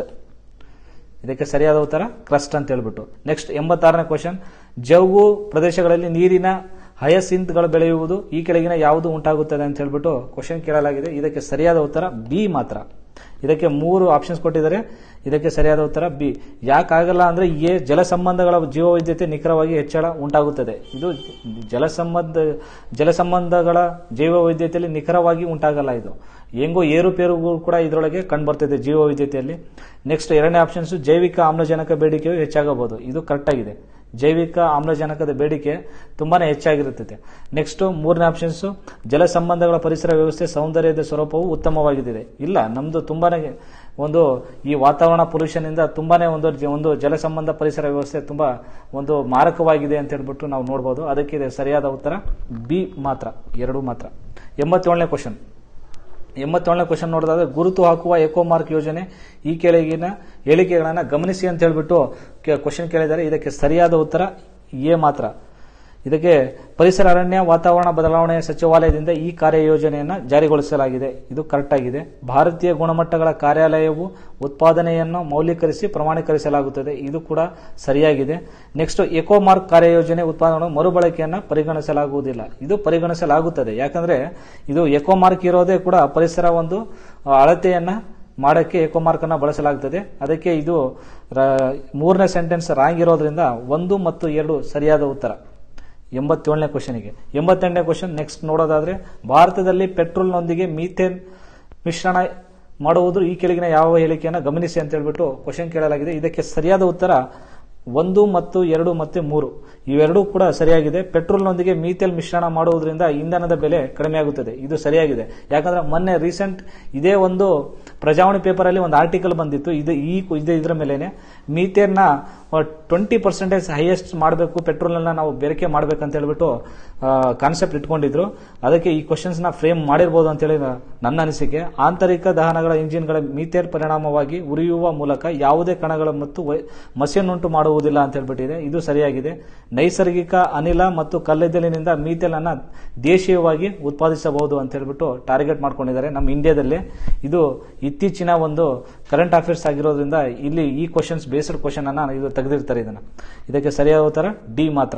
ಇದಕ್ಕೆ ಸರಿಯಾದ ಉತ್ತರ ಕ್ರಸ್ಟ್ ಅಂತ ಹೇಳ್ಬಿಟ್ಟು ನೆಕ್ಸ್ಟ್ ಎಂಬತ್ತಾರನೇ ಕ್ವಶನ್ ಜೌಗು ಪ್ರದೇಶಗಳಲ್ಲಿ ನೀರಿನ ಹಯಸಿಂತ್ಗಳು ಬೆಳೆಯುವುದು ಈ ಕೆಳಗಿನ ಯಾವುದು ಉಂಟಾಗುತ್ತದೆ ಅಂತ ಹೇಳ್ಬಿಟ್ಟು ಕ್ವಶನ್ ಕೇಳಲಾಗಿದೆ ಇದಕ್ಕೆ ಸರಿಯಾದ ಉತ್ತರ ಬಿ ಮಾತ್ರ ಇದಕ್ಕೆ ಮೂರು ಆಪ್ಷನ್ಸ್ ಕೊಟ್ಟಿದ್ದಾರೆ ಇದಕ್ಕೆ ಸರಿಯಾದ ಉತ್ತರ ಬಿ ಯಾಕಾಗಲ್ಲ ಅಂದ್ರೆ ಎ ಜಲ ಸಂಬಂಧಗಳ ಜೀವವೈದ್ಯತೆ ನಿಖರವಾಗಿ ಹೆಚ್ಚಳ ಉಂಟಾಗುತ್ತದೆ ಇದು ಜಲ ಸಂಬಂಧ ಜಲ ಸಂಬಂಧಗಳ ಜೀವವೈದ್ಯತೆಯಲ್ಲಿ ನಿಖರವಾಗಿ ಉಂಟಾಗಲ್ಲ ಇದು ಹೆಂಗೋ ಏರುಪೇರುಗಳು ಕೂಡ ಇದರೊಳಗೆ ಕಂಡು ಬರ್ತದೆ ಜೀವವೈದ್ಯತೆಯಲ್ಲಿ ನೆಕ್ಸ್ಟ್ ಎರಡನೇ ಆಪ್ಷನ್ಸ್ ಜೈವಿಕ ಆಮ್ಲಜನಕ ಬೇಡಿಕೆಯು ಹೆಚ್ಚಾಗಬಹುದು ಇದು ಕರೆಕ್ಟ್ ಆಗಿದೆ ಜೈವಿಕ ಆಮ್ಲಜನಕದ ಬೇಡಿಕೆ ತುಂಬಾನೇ ಹೆಚ್ಚಾಗಿರುತ್ತದೆ ನೆಕ್ಸ್ಟ್ ಮೂರನೇ ಆಪ್ಷನ್ಸ್ ಜಲ ಸಂಬಂಧಗಳ ಪರಿಸರ ವ್ಯವಸ್ಥೆ ಸೌಂದರ್ಯದ ಸ್ವರೂಪವು ಉತ್ತಮವಾಗಿದೆ ಇಲ್ಲ ನಮ್ದು ತುಂಬಾನೇ ಒಂದು ಈ ವಾತಾವರಣ ಪೊಲ್ಯೂಷನ್ ಇಂದ ತುಂಬಾನೇ ಒಂದು ಜ- ಒಂದು ಜಲ ಸಂಬಂಧ ಪರಿಸರ ವ್ಯವಸ್ಥೆ ತುಂಬಾ ಒಂದು ಮಾರಕವಾಗಿದೆ ಅಂತ ಹೇಳ್ಬಿಟ್ಟು ನಾವು ನೋಡಬಹುದು ಅದಕ್ಕೆ ಇದು ಸರಿಯಾದ ಉತ್ತರ ಬಿ ಮಾತ್ರ ಎರಡು ಮಾತ್ರ ಎಂಬತ್ತೇಳನೇ ಕ್ವಶನ್ ಎಂಬತ್ತೇಳನೇ ಕ್ವಶನ್ ನೋಡೋದಾದ್ರೆ ಗುರುತು ಹಾಕುವ ಎಕೋ ಮಾರ್ಕ್ ಯೋಜನೆ ಈ ಕೆಳಗಿನ ಹೇಳಿಕೆಗಳನ್ನ ಗಮನಿಸಿ ಅಂತ ಹೇಳ್ಬಿಟ್ಟು ಕ್ವಶನ್ ಕೇಳಿದ್ದಾರೆ ಇದಕ್ಕೆ ಸರಿಯಾದ ಉತ್ತರ ಎ ಮಾತ್ರ ಇದಕ್ಕೆ ಪರಿಸರ ಅರಣ್ಯ ವಾತಾವರಣ ಬದಲಾವಣೆ ಸಚಿವಾಲಯದಿಂದ ಈ ಕಾರ್ಯಯೋಜನೆಯನ್ನು ಜಾರಿಗೊಳಿಸಲಾಗಿದೆ ಇದು ಕರೆಕ್ಟ್ ಆಗಿದೆ ಭಾರತೀಯ ಗುಣಮಟ್ಟಗಳ ಕಾರ್ಯಾಲಯವು ಉತ್ಪಾದನೆಯನ್ನು ಮೌಲ್ಯೀಕರಿಸಿ ಪ್ರಮಾಣೀಕರಿಸಲಾಗುತ್ತದೆ ಇದು ಕೂಡ ಸರಿಯಾಗಿದೆ ನೆಕ್ಸ್ಟ್ ಎಕೋ ಮಾರ್ಕ್ ಕಾರ್ಯಯೋಜನೆ ಉತ್ಪಾದನೆ ಮರುಬಳಕೆಯನ್ನು ಪರಿಗಣಿಸಲಾಗುವುದಿಲ್ಲ ಇದು ಪರಿಗಣಿಸಲಾಗುತ್ತದೆ ಯಾಕಂದ್ರೆ ಇದು ಎಕೋ ಮಾರ್ಕ್ ಇರೋದೇ ಕೂಡ ಪರಿಸರ ಒಂದು ಆ, ಅಳತೆಯನ್ನ ಮಾಡಕ್ಕೆ ಎಕೋ ಮಾರ್ಕ್ ಅನ್ನ ಬಳಸಲಾಗುತ್ತದೆ ಅದಕ್ಕೆ ಇದು ರ- ಮೂರನೇ ಸೆಂಟೆನ್ಸ್ ರಾಂಗ್ ಇರೋದ್ರಿಂದ ಒಂದು ಮತ್ತು ಎರಡು ಸರಿಯಾದ ಉತ್ತರ ಎಂಬತ್ತೇಳನೇ ಕ್ವಶನ್ಗೆ ಎಂಬತ್ತೆಂಟನೇ ಕ್ವಶನ್ ನೆಕ್ಸ್ಟ್ ನೋಡೋದಾದ್ರೆ ಭಾರತದಲ್ಲಿ ಪೆಟ್ರೋಲ್ನೊಂದಿಗೆ ಮೀಥೇನ್ ಮಿಶ್ರಣ ಮಾಡುವುದು ಈ ಕೆಳಗಿನ ಯಾವ ಹೇಳಿಕೆಯನ್ನು ಗಮನಿಸಿ ಅಂತ ಹೇಳ್ಬಿಟ್ಟು ಕ್ವಶನ್ ಕೇಳಲಾಗಿದೆ ಇದಕ್ಕೆ ಸರಿಯಾದ ಉತ್ತರ ಒಂದು ಮತ್ತು ಎರಡು ಮತ್ತೆ ಮೂರು ಇವೆರಡೂ ಕೂಡ ಸರಿಯಾಗಿದೆ ಪೆಟ್ರೋಲ್ನೊಂದಿಗೆ ಮೀಥೇಲ್ ಮಿಶ್ರಣ ಮಾಡುವುದರಿಂದ ಇಂಧನದ ಬೆಲೆ ಕಡಿಮೆಯಾಗುತ್ತದೆ ಇದು ಸರಿಯಾಗಿದೆ ಯಾಕಂದ್ರೆ ಮೊನ್ನೆ ರೀಸೆಂಟ್ ಇದೇ ಒಂದು ಪ್ರಜಾವಾಣಿ ಪೇಪರ್ ಅಲ್ಲಿ ಒಂದು ಆರ್ಟಿಕಲ್ ಬಂದಿತ್ತು ಇದು ಈ ಇದು ಇದರ ಮೇಲೆನೆ ಮೀಥೇನ್ನ ಟ್ವೆಂಟಿ ಪರ್ಸೆಂಟೇಜ್ ಹೈಯೆಸ್ಟ್ ಮಾಡಬೇಕು ಪೆಟ್ರೋಲ್ನ ನಾವು ಬೆರಕೆ ಮಾಡ್ಬೇಕಂತ ಹೇಳ್ಬಿಟ್ಟು ಕಾನ್ಸೆಪ್ಟ್ ಇಟ್ಕೊಂಡಿದ್ರು ಅದಕ್ಕೆ ಈ ಕ್ವಶನ್ಸ್ ನ ಫ್ರೇಮ್ ಮಾಡಿರ್ಬೋದು ಅಂತೇಳಿ ನ- ನನ್ನ ಅನಿಸಿಕೆ ಆಂತರಿಕ ದಹನಗಳ ಇಂಜಿನ್ಗಳ ಮೀಥೇನ್ ಪರಿಣಾಮವಾಗಿ ಉರಿಯುವ ಮೂಲಕ ಯಾವುದೇ ಕಣಗಳ ಮತ್ತು ವೈ- ಮಸಿಯನ್ನುಂಟು ಮಾಡುವುದಿಲ್ಲ ಅಂತ ಹೇಳ್ಬಿಟ್ಟಿದೆ ಇದು ಸರಿಯಾಗಿದೆ ನೈಸರ್ಗಿಕ ಅನಿಲ ಮತ್ತು ಕಲ್ಲಿದ್ದಲಿನಿಂದ ಮೀಥೇಲ್ ಅನ್ನ ದೇಶೀಯವಾಗಿ ಉತ್ಪಾದಿಸಬಹುದು ಅಂತ ಹೇಳ್ಬಿಟ್ಟು ಟಾರ್ಗೆಟ್ ಮಾಡ್ಕೊಂಡಿದ್ದಾರೆ ನಮ್ಮ ಇಂಡಿಯಾದಲ್ಲೇ ಇದು ಇತ್ತೀಚಿನ ಒಂದು ಕರೆಂಟ್ ಅಫೇರ್ಸ್ ಆಗಿರೋದ್ರಿಂದ ಇಲ್ಲಿ ಈ ಕ್ವಶನ್ಸ್ ಬೇಸ್ಡ್ ಕ್ವಶನ್ ಅನ್ನ ಇದು ತೆಗೆದಿರ್ತಾರೆ ಇದನ್ನ ಇದಕ್ಕೆ ಸರಿಯಾದ ಉತ್ತರ ಡಿ ಮಾತ್ರ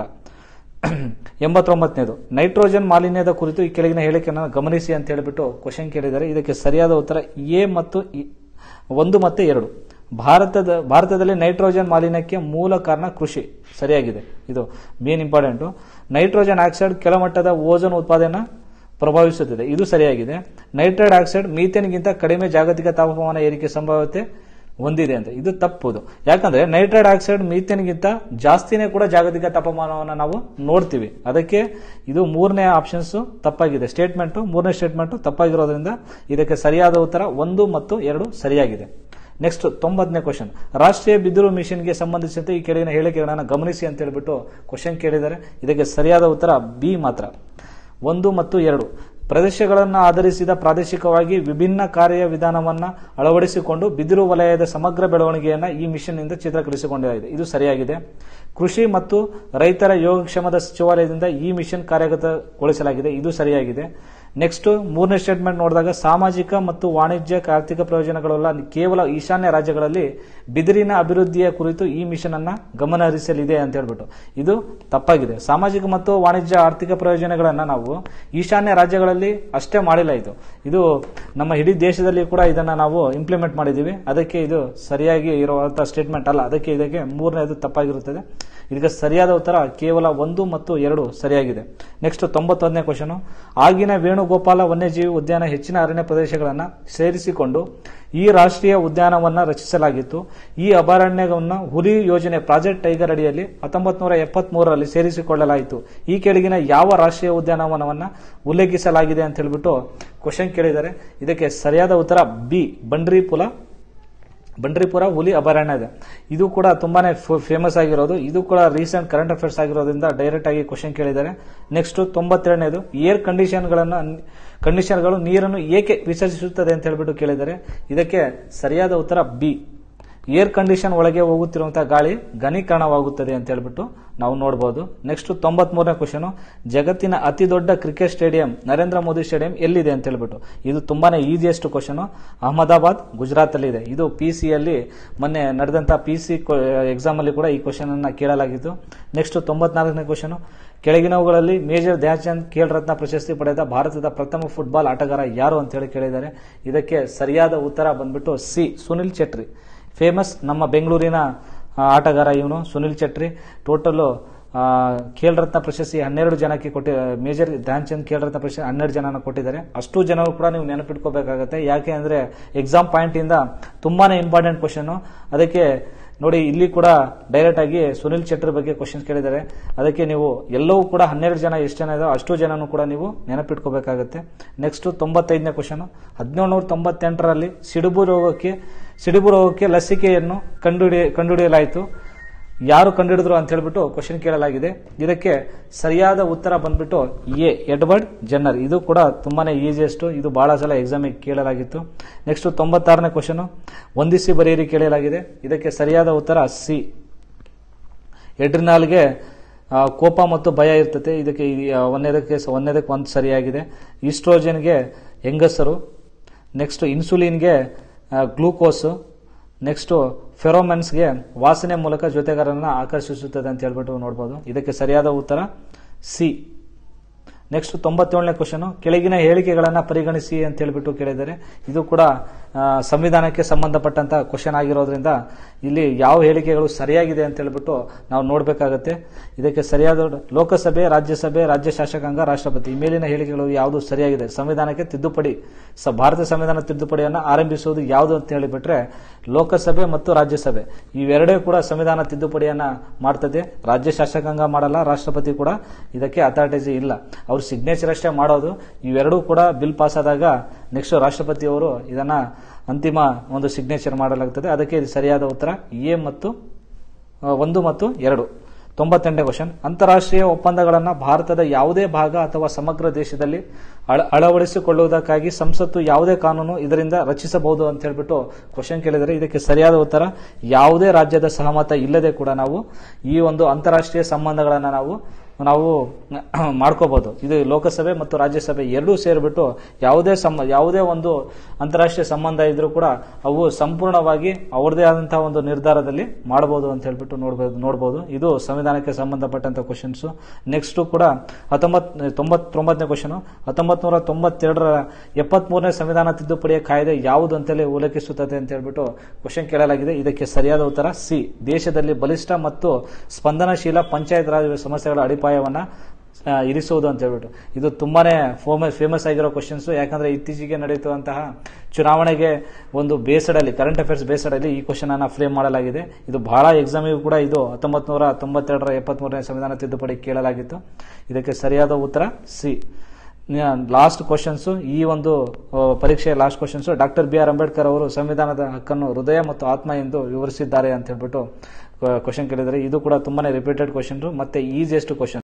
ಎಂಬತ್ತೊಂಬತ್ತನೇದು ನೈಟ್ರೋಜನ್ ಮಾಲಿನ್ಯದ ಕುರಿತು ಈ ಕೆಳಗಿನ ಹೇಳಿಕೆಯನ್ನು ಗಮನಿಸಿ ಅಂತ ಹೇಳಿಬಿಟ್ಟು ಕ್ವಶನ್ ಕೇಳಿದ್ದಾರೆ ಇದಕ್ಕೆ ಸರಿಯಾದ ಉತ್ತರ ಎ ಮತ್ತು ಇ- ಒಂದು ಮತ್ತೆ ಎರಡು ಭಾರತದ ಭಾರತದಲ್ಲಿ ನೈಟ್ರೋಜನ್ ಮಾಲಿನ್ಯಕ್ಕೆ ಮೂಲ ಕಾರಣ ಕೃಷಿ ಸರಿಯಾಗಿದೆ ಇದು ಮೇನ್ ಇಂಪಾರ್ಟೆಂಟ್ ನೈಟ್ರೋಜನ್ ಆಕ್ಸೈಡ್ ಕೆಳಮಟ್ಟದ ಓಜೋನ್ ಉತ್ಪಾದನೆ ಪ್ರಭಾವಿಸುತ್ತದೆ ಇದು ಸರಿಯಾಗಿದೆ ನೈಟ್ರೈಡ್ ಆಕ್ಸೈಡ್ ಮೀಥೇನ್ಗಿಂತ ಕಡಿಮೆ ಜಾಗತಿಕ ತಾಪಮಾನ ಏರಿಕೆ ಸಂಭಾವ್ಯತೆ ಹೊಂದಿದೆ ಅಂತ ಇದು ತಪ್ಪುದು ಯಾಕಂದ್ರೆ ನೈಟ್ರೈಡ್ ಆಕ್ಸೈಡ್ ಮೀಥೇನ್ಗಿಂತ ಜಾಸ್ತಿನೇ ಕೂಡ ಜಾಗತಿಕ ತಾಪಮಾನವನ್ನು ನಾವು ನೋಡ್ತೀವಿ ಅದಕ್ಕೆ ಇದು ಮೂರನೇ ಆಪ್ಷನ್ಸ್ ತಪ್ಪಾಗಿದೆ ಸ್ಟೇಟ್ಮೆಂಟ್ ಮೂರನೇ ಸ್ಟೇಟ್ಮೆಂಟ್ ತಪ್ಪಾಗಿರೋದ್ರಿಂದ ಇದಕ್ಕೆ ಸರಿಯಾದ ಉತ್ತರ ಒಂದು ಮತ್ತು ಎರಡು ಸರಿಯಾಗಿದೆ ನೆಕ್ಸ್ಟ್ ತೊಂಬತ್ತನೇ ಕ್ವಶನ್ ರಾಷ್ಟ್ರೀಯ ಬಿದಿರು ಮಿಷನ್ಗೆ ಸಂಬಂಧಿಸಿದಂತೆ ಈ ಕೆಳಗಿನ ಹೇಳಿಕೆಗಳನ್ನು ಗಮನಿಸಿ ಅಂತ ಹೇಳ್ಬಿಟ್ಟು ಕ್ವಶನ್ ಕೇಳಿದ್ದಾರೆ ಇದಕ್ಕೆ ಸರಿಯಾದ ಉತ್ತರ ಬಿ ಮಾತ್ರ ಒಂದು ಮತ್ತು ಎರಡು ಪ್ರದೇಶಗಳನ್ನು ಆಧರಿಸಿದ ಪ್ರಾದೇಶಿಕವಾಗಿ ವಿಭಿನ್ನ ಕಾರ್ಯವಿಧಾನವನ್ನು ಅಳವಡಿಸಿಕೊಂಡು ಬಿದಿರು ವಲಯದ ಸಮಗ್ರ ಬೆಳವಣಿಗೆಯನ್ನು ಈ ಮಿಷನ್ನಿಂದ ಚಿತ್ರೀಕರಿಸಿಕೊಂಡಿದೆ ಇದು ಸರಿಯಾಗಿದೆ ಕೃಷಿ ಮತ್ತು ರೈತರ ಯೋಗಕ್ಷೇಮದ ಸಚಿವಾಲಯದಿಂದ ಈ ಮಿಷನ್ ಕಾರ್ಯಗತಗೊಳಿಸಲಾಗಿದೆ ಇದು ಸರಿಯಾಗಿದೆ ನೆಕ್ಸ್ಟ್ ಮೂರನೇ ಸ್ಟೇಟ್ಮೆಂಟ್ ನೋಡಿದಾಗ ಸಾಮಾಜಿಕ ಮತ್ತು ವಾಣಿಜ್ಯ ಆರ್ಥಿಕ ಪ್ರಯೋಜನಗಳೆಲ್ಲ ಕೇವಲ ಈಶಾನ್ಯ ರಾಜ್ಯಗಳಲ್ಲಿ ಬಿದಿರಿನ ಅಭಿವೃದ್ಧಿಯ ಕುರಿತು ಈ ಮಿಷನ್ ಅನ್ನ ಗಮನ ಹರಿಸಲಿದೆ ಅಂತ ಹೇಳ್ಬಿಟ್ಟು ಇದು ತಪ್ಪಾಗಿದೆ ಸಾಮಾಜಿಕ ಮತ್ತು ವಾಣಿಜ್ಯ ಆರ್ಥಿಕ ಪ್ರಯೋಜನಗಳನ್ನ ನಾವು ಈಶಾನ್ಯ ರಾಜ್ಯಗಳಲ್ಲಿ ಅಷ್ಟೇ ಮಾಡಿಲ್ಲ ಇದು ಇದು ನಮ್ಮ ಇಡೀ ದೇಶದಲ್ಲಿ ಕೂಡ ಇದನ್ನ ನಾವು ಇಂಪ್ಲಿಮೆಂಟ್ ಮಾಡಿದ್ದೀವಿ ಅದಕ್ಕೆ ಇದು ಸರಿಯಾಗಿ ಇರುವಂತಹ ಸ್ಟೇಟ್ಮೆಂಟ್ ಅಲ್ಲ ಅದಕ್ಕೆ ಇದಕ್ಕೆ ಮೂರನೇದು ತಪ್ಪಾಗಿರುತ್ತದೆ ಇದಕ್ಕೆ ಸರಿಯಾದ ಉತ್ತರ ಕೇವಲ ಒಂದು ಮತ್ತು ಎರಡು ಸರಿಯಾಗಿದೆ ನೆಕ್ಸ್ಟ್ ತೊಂಬತ್ತೊಂದನೇ ಕ್ವಶನ್ ಆಗಿನ ವೇಣುಗೋಪಾಲ ವನ್ಯಜೀವಿ ಉದ್ಯಾನ ಹೆಚ್ಚಿನ ಅರಣ್ಯ ಪ್ರದೇಶಗಳನ್ನು ಸೇರಿಸಿಕೊಂಡು ಈ ರಾಷ್ಟ್ರೀಯ ಉದ್ಯಾನವನ್ನ ರಚಿಸಲಾಗಿತ್ತು ಈ ಅಭಯಾರಣ್ಯವನ್ನು ಹುಲಿ ಯೋಜನೆ ಪ್ರಾಜೆಕ್ಟ್ ಟೈಗರ್ ಅಡಿಯಲ್ಲಿ ಹತ್ತೊಂಬತ್ತು ನೂರ ಎಪ್ಪತ್ಮೂರರಲ್ಲಿ ಸೇರಿಸಿಕೊಳ್ಳಲಾಯಿತು ಈ ಕೆಳಗಿನ ಯಾವ ರಾಷ್ಟ್ರೀಯ ಉದ್ಯಾನವನವನ್ನ ಉಲ್ಲೇಖಿಸಲಾಗಿದೆ ಅಂತ ಹೇಳ್ಬಿಟ್ಟು ಕ್ವಶನ್ ಕೇಳಿದ್ದಾರೆ ಇದಕ್ಕೆ ಸರಿಯಾದ ಉತ್ತರ ಬಿ ಬಂಡ್ರಿಪುಲ ಬಂಡ್ರಿಪುರ ಹುಲಿ ಅಭಯಾರಣ್ಯ ಇದೆ ಇದು ಕೂಡ ತುಂಬಾನೇ ಫೇಮಸ್ ಆಗಿರೋದು ಇದು ಕೂಡ ರೀಸೆಂಟ್ ಕರೆಂಟ್ ಅಫೇರ್ಸ್ ಆಗಿರೋದ್ರಿಂದ ಡೈರೆಕ್ಟ್ ಆಗಿ ಕ್ವಶನ್ ಕೇಳಿದ್ದಾರೆ ನೆಕ್ಸ್ಟ್ ತೊಂಬತ್ತೆರಡನೇದು ಏರ್ ಕಂಡೀಷನ್ಗಳನ್ನು ಕಂಡೀಷನ್ಗಳು ನೀರನ್ನು ಏಕೆ ವಿಸರ್ಜಿಸುತ್ತದೆ ಅಂತ ಹೇಳ್ಬಿಟ್ಟು ಕೇಳಿದ್ದಾರೆ ಇದಕ್ಕೆ ಸರಿಯಾದ ಉತ್ತರ ಬಿ ಏರ್ ಕಂಡೀಷನ್ ಒಳಗೆ ಹೋಗುತ್ತಿರುವಂತಹ ಗಾಳಿ ಘನೀಕರಣವಾಗುತ್ತದೆ ಅಂತ ಹೇಳ್ಬಿಟ್ಟು ನಾವು ನೋಡಬಹುದು ನೆಕ್ಸ್ಟ್ ತೊಂಬತ್ ಮೂರನೇ ಕ್ವಶನ್ ಜಗತ್ತಿನ ಅತಿ ದೊಡ್ಡ cricket stadium Narendra Modi stadium ಎಲ್ಲಿದೆ ಅಂತ ಹೇಳ್ಬಿಟ್ಟು ಇದು ತುಂಬಾನೇ ಈಸಿಯೆಸ್ಟ್ ಕ್ವಶನ್ ಅಹಮದಾಬಾದ್ ಗುಜರಾತ್ ಅಲ್ಲಿ ಇದೆ ಇದು ಪಿ ಸಿ ಅಲ್ಲಿ ಮೊನ್ನೆ ನಡೆದಂತಹ ಪಿ ಸಿ ಎಕ್ಸಾಮ್ ಅಲ್ಲಿ ಕೂಡ ಈ ಕ್ವಶನ್ ಅನ್ನ ಕೇಳಲಾಗಿತ್ತು ನೆಕ್ಸ್ಟ್ ತೊಂಬತ್ನಾಲ್ಕನೇ ಕ್ವಶನ್ ಕೆಳಗಿನವುಗಳಲ್ಲಿ ಮೇಜರ್ ಧ್ಯಾನ್ಚಂದ್ ಖೇಲ್ ರತ್ನ ಪ್ರಶಸ್ತಿ ಪಡೆದ ಭಾರತದ ಪ್ರಥಮ ಫುಟ್ಬಾಲ್ ಆಟಗಾರ ಯಾರು ಅಂತ ಹೇಳಿ ಕೇಳಿದ್ದಾರೆ ಇದಕ್ಕೆ ಸರಿಯಾದ ಉತ್ತರ ಬಂದ್ಬಿಟ್ಟು ಸಿ ಸುನಿಲ್ ಚಟ್ರಿ ಫೇಮಸ್ ನಮ್ಮ ಬೆಂಗಳೂರಿನ ಆ, ಆಟಗಾರ ಇವನು ಸುನಿಲ್ ಚಟ್ರಿ ಟೋಟಲ್ ಖೇಲ್ ರತ್ನ ಪ್ರಶಸ್ತಿ ಹನ್ನೆರಡು ಜನಕ್ಕೆ ಕೊಟ್ಟಿ ಮೇಜರ್ ಧ್ಯಾನ್ ಚಂದ್ ಖೇಲ್ ರತ್ನ ಪ್ರಶಸ್ತಿ ಹನ್ನೆರಡು ಜನನ ಕೊಟ್ಟಿದ್ದಾರೆ ಅಷ್ಟು ಜನ ಕೂಡ ನೀವು ನೆನಪಿಟ್ಕೋಬೇಕಾಗತ್ತೆ ಯಾಕೆ ಅಂದ್ರೆ ಎಕ್ಸಾಮ್ ಪಾಯಿಂಟ್ ಇಂದ ತುಂಬಾನೇ ಇಂಪಾರ್ಟೆಂಟ್ ಕ್ವಶನ್ ಅದಕ್ಕೆ ನೋಡಿ ಇಲ್ಲಿ ಕೂಡ ಡೈರೆಕ್ಟ್ ಆಗಿ ಸುನಿಲ್ ಚಟ್ರಿ ಬಗ್ಗೆ ಕ್ವಶನ್ ಕೇಳಿದ್ದಾರೆ ಅದಕ್ಕೆ ನೀವು ಎಲ್ಲವೂ ಕೂಡ ಹನ್ನೆರಡು ಜನ ಎಷ್ಟು ಜನ ಇದಾವೆ ಅಷ್ಟು ಜನನು ಕೂಡ ನೀವು ನೆನಪಿಟ್ಕೋಬೇಕಾಗತ್ತೆ ನೆಕ್ಸ್ಟ್ ತೊಂಬತ್ತೈದನೇ ಕ್ವಶನ್ ಹದಿನೇಳು ನೂರ ತೊಂಬತ್ತೆಂಟರಲ್ಲಿ ಸಿಡುಬು ರೋಗಕ್ಕೆ ಸಿಡುಬು ರೋಗಕ್ಕೆ ಲಸಿಕೆಯನ್ನು ಕಂಡುಹಿಡಿ ಕಂಡುಹಿಡಿಯಲಾಯಿತು ಯಾರು ಕಂಡುಹಿಡಿದ್ರು ಅಂತ ಹೇಳ್ಬಿಟ್ಟು ಕ್ವಶನ್ ಕೇಳಲಾಗಿದೆ ಇದಕ್ಕೆ ಸರಿಯಾದ ಉತ್ತರ ಬಂದ್ಬಿಟ್ಟು ಎ ಎಡ್ವರ್ಡ್ ಜನ್ನರ್ ಇದು ಕೂಡ ತುಂಬಾನೇ ಈಸಿಯೆಸ್ಟ್ ಇದು ಬಹಳ ಸಲ ಎಕ್ಸಾಮಿಗೆ ಕೇಳಲಾಗಿತ್ತು ನೆಕ್ಸ್ಟ್ ತೊಂಬತ್ತಾರನೇ ಕ್ವಶನ್ ಹೊಂದಿಸಿ ಬರೆಯಿರಿ ಕೇಳಲಾಗಿದೆ ಇದಕ್ಕೆ ಸರಿಯಾದ ಉತ್ತರ ಸಿ ಎಡ್ರಿನಾಲ್ಗೆ ಆ, ಕೋಪ ಮತ್ತು ಭಯ ಇರ್ತದೆ ಇದಕ್ಕೆ ಈ, ಆ, ಒಂದನೇದಕ್ಕೆ ಒಂದನೇದಕ್ಕೆ ಒಂದು ಸರಿಯಾಗಿದೆ ಈಸ್ಟ್ರೋಜನ್ಗೆ ಹೆಂಗಸರು ನೆಕ್ಸ್ಟ್ ಇನ್ಸುಲಿನ್ಗೆ ಗ್ಲೂಕೋಸ್ ನೆಕ್ಸ್ಟ್ ಫೆರೋಮೆನ್ಸ್ಗೆ ವಾಸನೆ ಮೂಲಕ ಜೊತೆಗಾರರನ್ನ ಆಕರ್ಷಿಸುತ್ತದೆ ಅಂತ ಹೇಳ್ಬಿಟ್ಟು ನೋಡ್ಬೋದು ಇದಕ್ಕೆ ಸರಿಯಾದ ಉತ್ತರ ಸಿ ನೆಕ್ಸ್ಟ್ ತೊಂಬತ್ತೇಳನೇ ಕ್ವಶನ್ ಕೆಳಗಿನ ಹೇಳಿಕೆಗಳನ್ನು ಪರಿಗಣಿಸಿ ಅಂತ ಹೇಳ್ಬಿಟ್ಟು ಕೇಳಿದ್ದಾರೆ ಇದು ಕೂಡ ಆ, ಸಂವಿಧಾನಕ್ಕೆ ಸಂಬಂಧಪಟ್ಟಂತ ಕ್ವಶನ್ ಆಗಿರೋದ್ರಿಂದ ಇಲ್ಲಿ ಯಾವ ಹೇಳಿಕೆಗಳು ಸರಿಯಾಗಿದೆ ಅಂತ ಹೇಳ್ಬಿಟ್ಟು ನಾವು ನೋಡಬೇಕಾಗತ್ತೆ ಇದಕ್ಕೆ ಸರಿಯಾದ ಲೋಕಸಭೆ ರಾಜ್ಯಸಭೆ ರಾಜ್ಯ ಶಾಸಕಾಂಗ ರಾಷ್ಟ್ರಪತಿ ಈ ಮೇಲಿನ ಹೇಳಿಕೆಗಳು ಯಾವುದು ಸರಿಯಾಗಿದೆ ಸಂವಿಧಾನಕ್ಕೆ ತಿದ್ದುಪಡಿ ಸ ಭಾರತ ಸಂವಿಧಾನ ತಿದ್ದುಪಡಿಯನ್ನು ಆರಂಭಿಸುವುದು ಯಾವುದು ಅಂತ ಹೇಳಿಬಿಟ್ರೆ ಲೋಕಸಭೆ ಮತ್ತು ರಾಜ್ಯಸಭೆ ಇವೆರಡೇ ಕೂಡ ಸಂವಿಧಾನ ತಿದ್ದುಪಡಿಯನ್ನ ಮಾಡ್ತದೆ ರಾಜ್ಯ ಶಾಸಕಾಂಗ ಮಾಡಲ್ಲ ರಾಷ್ಟ್ರಪತಿ ಕೂಡ ಇದಕ್ಕೆ ಅಥಾರಿಟೀಸ್ ಇಲ್ಲ ಅವ್ರು ಸಿಗ್ನೇಚರ್ ಅಷ್ಟೇ ಮಾಡೋದು ಇವೆರಡೂ ಕೂಡ ಬಿಲ್ ಪಾಸ್ ಆದಾಗ ನೆಕ್ಸ್ಟ್ ರಾಷ್ಟ್ರಪತಿ ಅವರು ಇದನ್ನ ಅಂತಿಮ ಒಂದು ಸಿಗ್ನೇಚರ್ ಮಾಡಲಾಗುತ್ತದೆ ಅದಕ್ಕೆ ಇದು ಸರಿಯಾದ ಉತ್ತರ ಎ ಮತ್ತು ಆ, ಒಂದು ಮತ್ತು ಎರಡು ತೊಂಬತ್ತೆಂಟನೇ ಕ್ವಶನ್ ಅಂತಾರಾಷ್ಟ್ರೀಯ ಒಪ್ಪಂದಗಳನ್ನು ಭಾರತದ ಯಾವುದೇ ಭಾಗ ಅಥವಾ ಸಮಗ್ರ ದೇಶದಲ್ಲಿ ಅಳ- ಅಳವಡಿಸಿಕೊಳ್ಳುವುದಕ್ಕಾಗಿ ಸಂಸತ್ತು ಯಾವುದೇ ಕಾನೂನು ಇದರಿಂದ ರಚಿಸಬಹುದು ಅಂತ ಹೇಳ್ಬಿಟ್ಟು ಕ್ವಶನ್ ಕೇಳಿದರೆ ಇದಕ್ಕೆ ಸರಿಯಾದ ಉತ್ತರ ಯಾವುದೇ ರಾಜ್ಯದ ಸಹಮತ ಇಲ್ಲದೆ ಕೂಡ ನಾವು ಈ ಒಂದು ಅಂತಾರಾಷ್ಟ್ರೀಯ ಸಂಬಂಧಗಳನ್ನು ನಾವು ನಾವು ಮಾಡ್ಕೋಬಹುದು ಇದು ಲೋಕಸಭೆ ಮತ್ತು ರಾಜ್ಯಸಭೆ ಎರಡೂ ಸೇರಿಬಿಟ್ಟು ಯಾವುದೇ ಸಮ ಯಾವುದೇ ಒಂದು ಅಂತಾರಾಷ್ಟ್ರೀಯ ಸಂಬಂಧ ಇದ್ರೂ ಕೂಡ ಅವು ಸಂಪೂರ್ಣವಾಗಿ ಅವ್ರದೇ ಆದಂತಹ ಒಂದು ನಿರ್ಧಾರದಲ್ಲಿ ಮಾಡಬಹುದು ಅಂತ ಹೇಳ್ಬಿಟ್ಟು ನೋಡಬಹುದು ನೋಡಬಹುದು ಇದು ಸಂವಿಧಾನಕ್ಕೆ ಸಂಬಂಧಪಟ್ಟಂತ ಕ್ವಶನ್ಸ್ ನೆಕ್ಸ್ಟ್ ಕೂಡ ಹತ್ತೊಂಬತ್ ತೊಂಬತ್ತೊಂಬತ್ತನೇ ಕ್ವಶನ್ ಹತ್ತೊಂಬತ್ ನೂರ ತೊಂಬತ್ತೆರಡರ ಎಪ್ಪತ್ಮೂರನೇ ಸಂವಿಧಾನ ತಿದ್ದುಪಡಿಯ ಕಾಯ್ದೆ ಯಾವುದು ಅಂತಲೇ ಉಲ್ಲೇಖಿಸುತ್ತದೆ ಅಂತ ಹೇಳ್ಬಿಟ್ಟು ಕ್ವಶನ್ ಕೇಳಲಾಗಿದೆ ಇದಕ್ಕೆ ಸರಿಯಾದ ಉತ್ತರ ಸಿ ದೇಶದಲ್ಲಿ ಬಲಿಷ್ಠ ಮತ್ತು ಸ್ಪಂದನಶೀಲ ಪಂಚಾಯತ್ ರಾಜ್ ಸಮಸ್ಯೆಗಳ ಅಡಿಪಾಯವನ್ನ ಆ, ಇರಿಸುವುದು ಅಂತ ಹೇಳ್ಬಿಟ್ಟು ಇದು ತುಂಬಾನೇ ಫೇಮಸ್ ಆಗಿರೋ ಕ್ವಶನ್ಸ್ ಯಾಕಂದ್ರೆ ಇತ್ತೀಚೆಗೆ ನಡೆಯುತ್ತಿರುವಂತಹ ಚುನಾವಣೆಗೆ ಒಂದು ಬೇಸಡಲ್ಲಿ ಕರೆಂಟ್ ಅಫೇರ್ಸ್ ಬೇಸಡಲ್ಲಿ ಈ ಕ್ವಶನ್ ಅನ್ನ ಫ್ರೇಮ್ ಮಾಡಲಾಗಿದೆ ಇದು ಬಹಳ ಎಕ್ಸಾಮಿಗೂ ಕೂಡ ಇದು ಹತ್ತೊಂಬತ್ ನೂರ ತೊಂಬತ್ತೆರಡರ ಎಪ್ಪತ್ಮೂರನೇ ಸಂವಿಧಾನ ತಿದ್ದುಪಡಿ ಕೇಳಲಾಗಿತ್ತು ಇದಕ್ಕೆ ಸರಿಯಾದ ಉತ್ತರ ಸಿ ಲಾಸ್ಟ್ ಕ್ವಶನ್ಸ್ ಈ ಒಂದು ಆ, ಪರೀಕ್ಷೆಯ last questions doctor B R Ambedkar ಅವರು ಸಂವಿಧಾನದ ಹಕ್ಕನ್ನು ಹೃದಯ ಮತ್ತು ಆತ್ಮ ಎಂದು ವಿವರಿಸಿದ್ದಾರೆ ಅಂತ ಹೇಳ್ಬಿಟ್ಟು ಕ್ವಶನ್ ಕೇಳಿದರೆ ಇದು ಕೂಡ ತುಂಬಾನೇ ರಿಪೀಟೆಡ್ ಕ್ವಶನ್ ಮತ್ತೆ ಈಸಿಯೆಸ್ಟ್ ಕ್ವಶನ್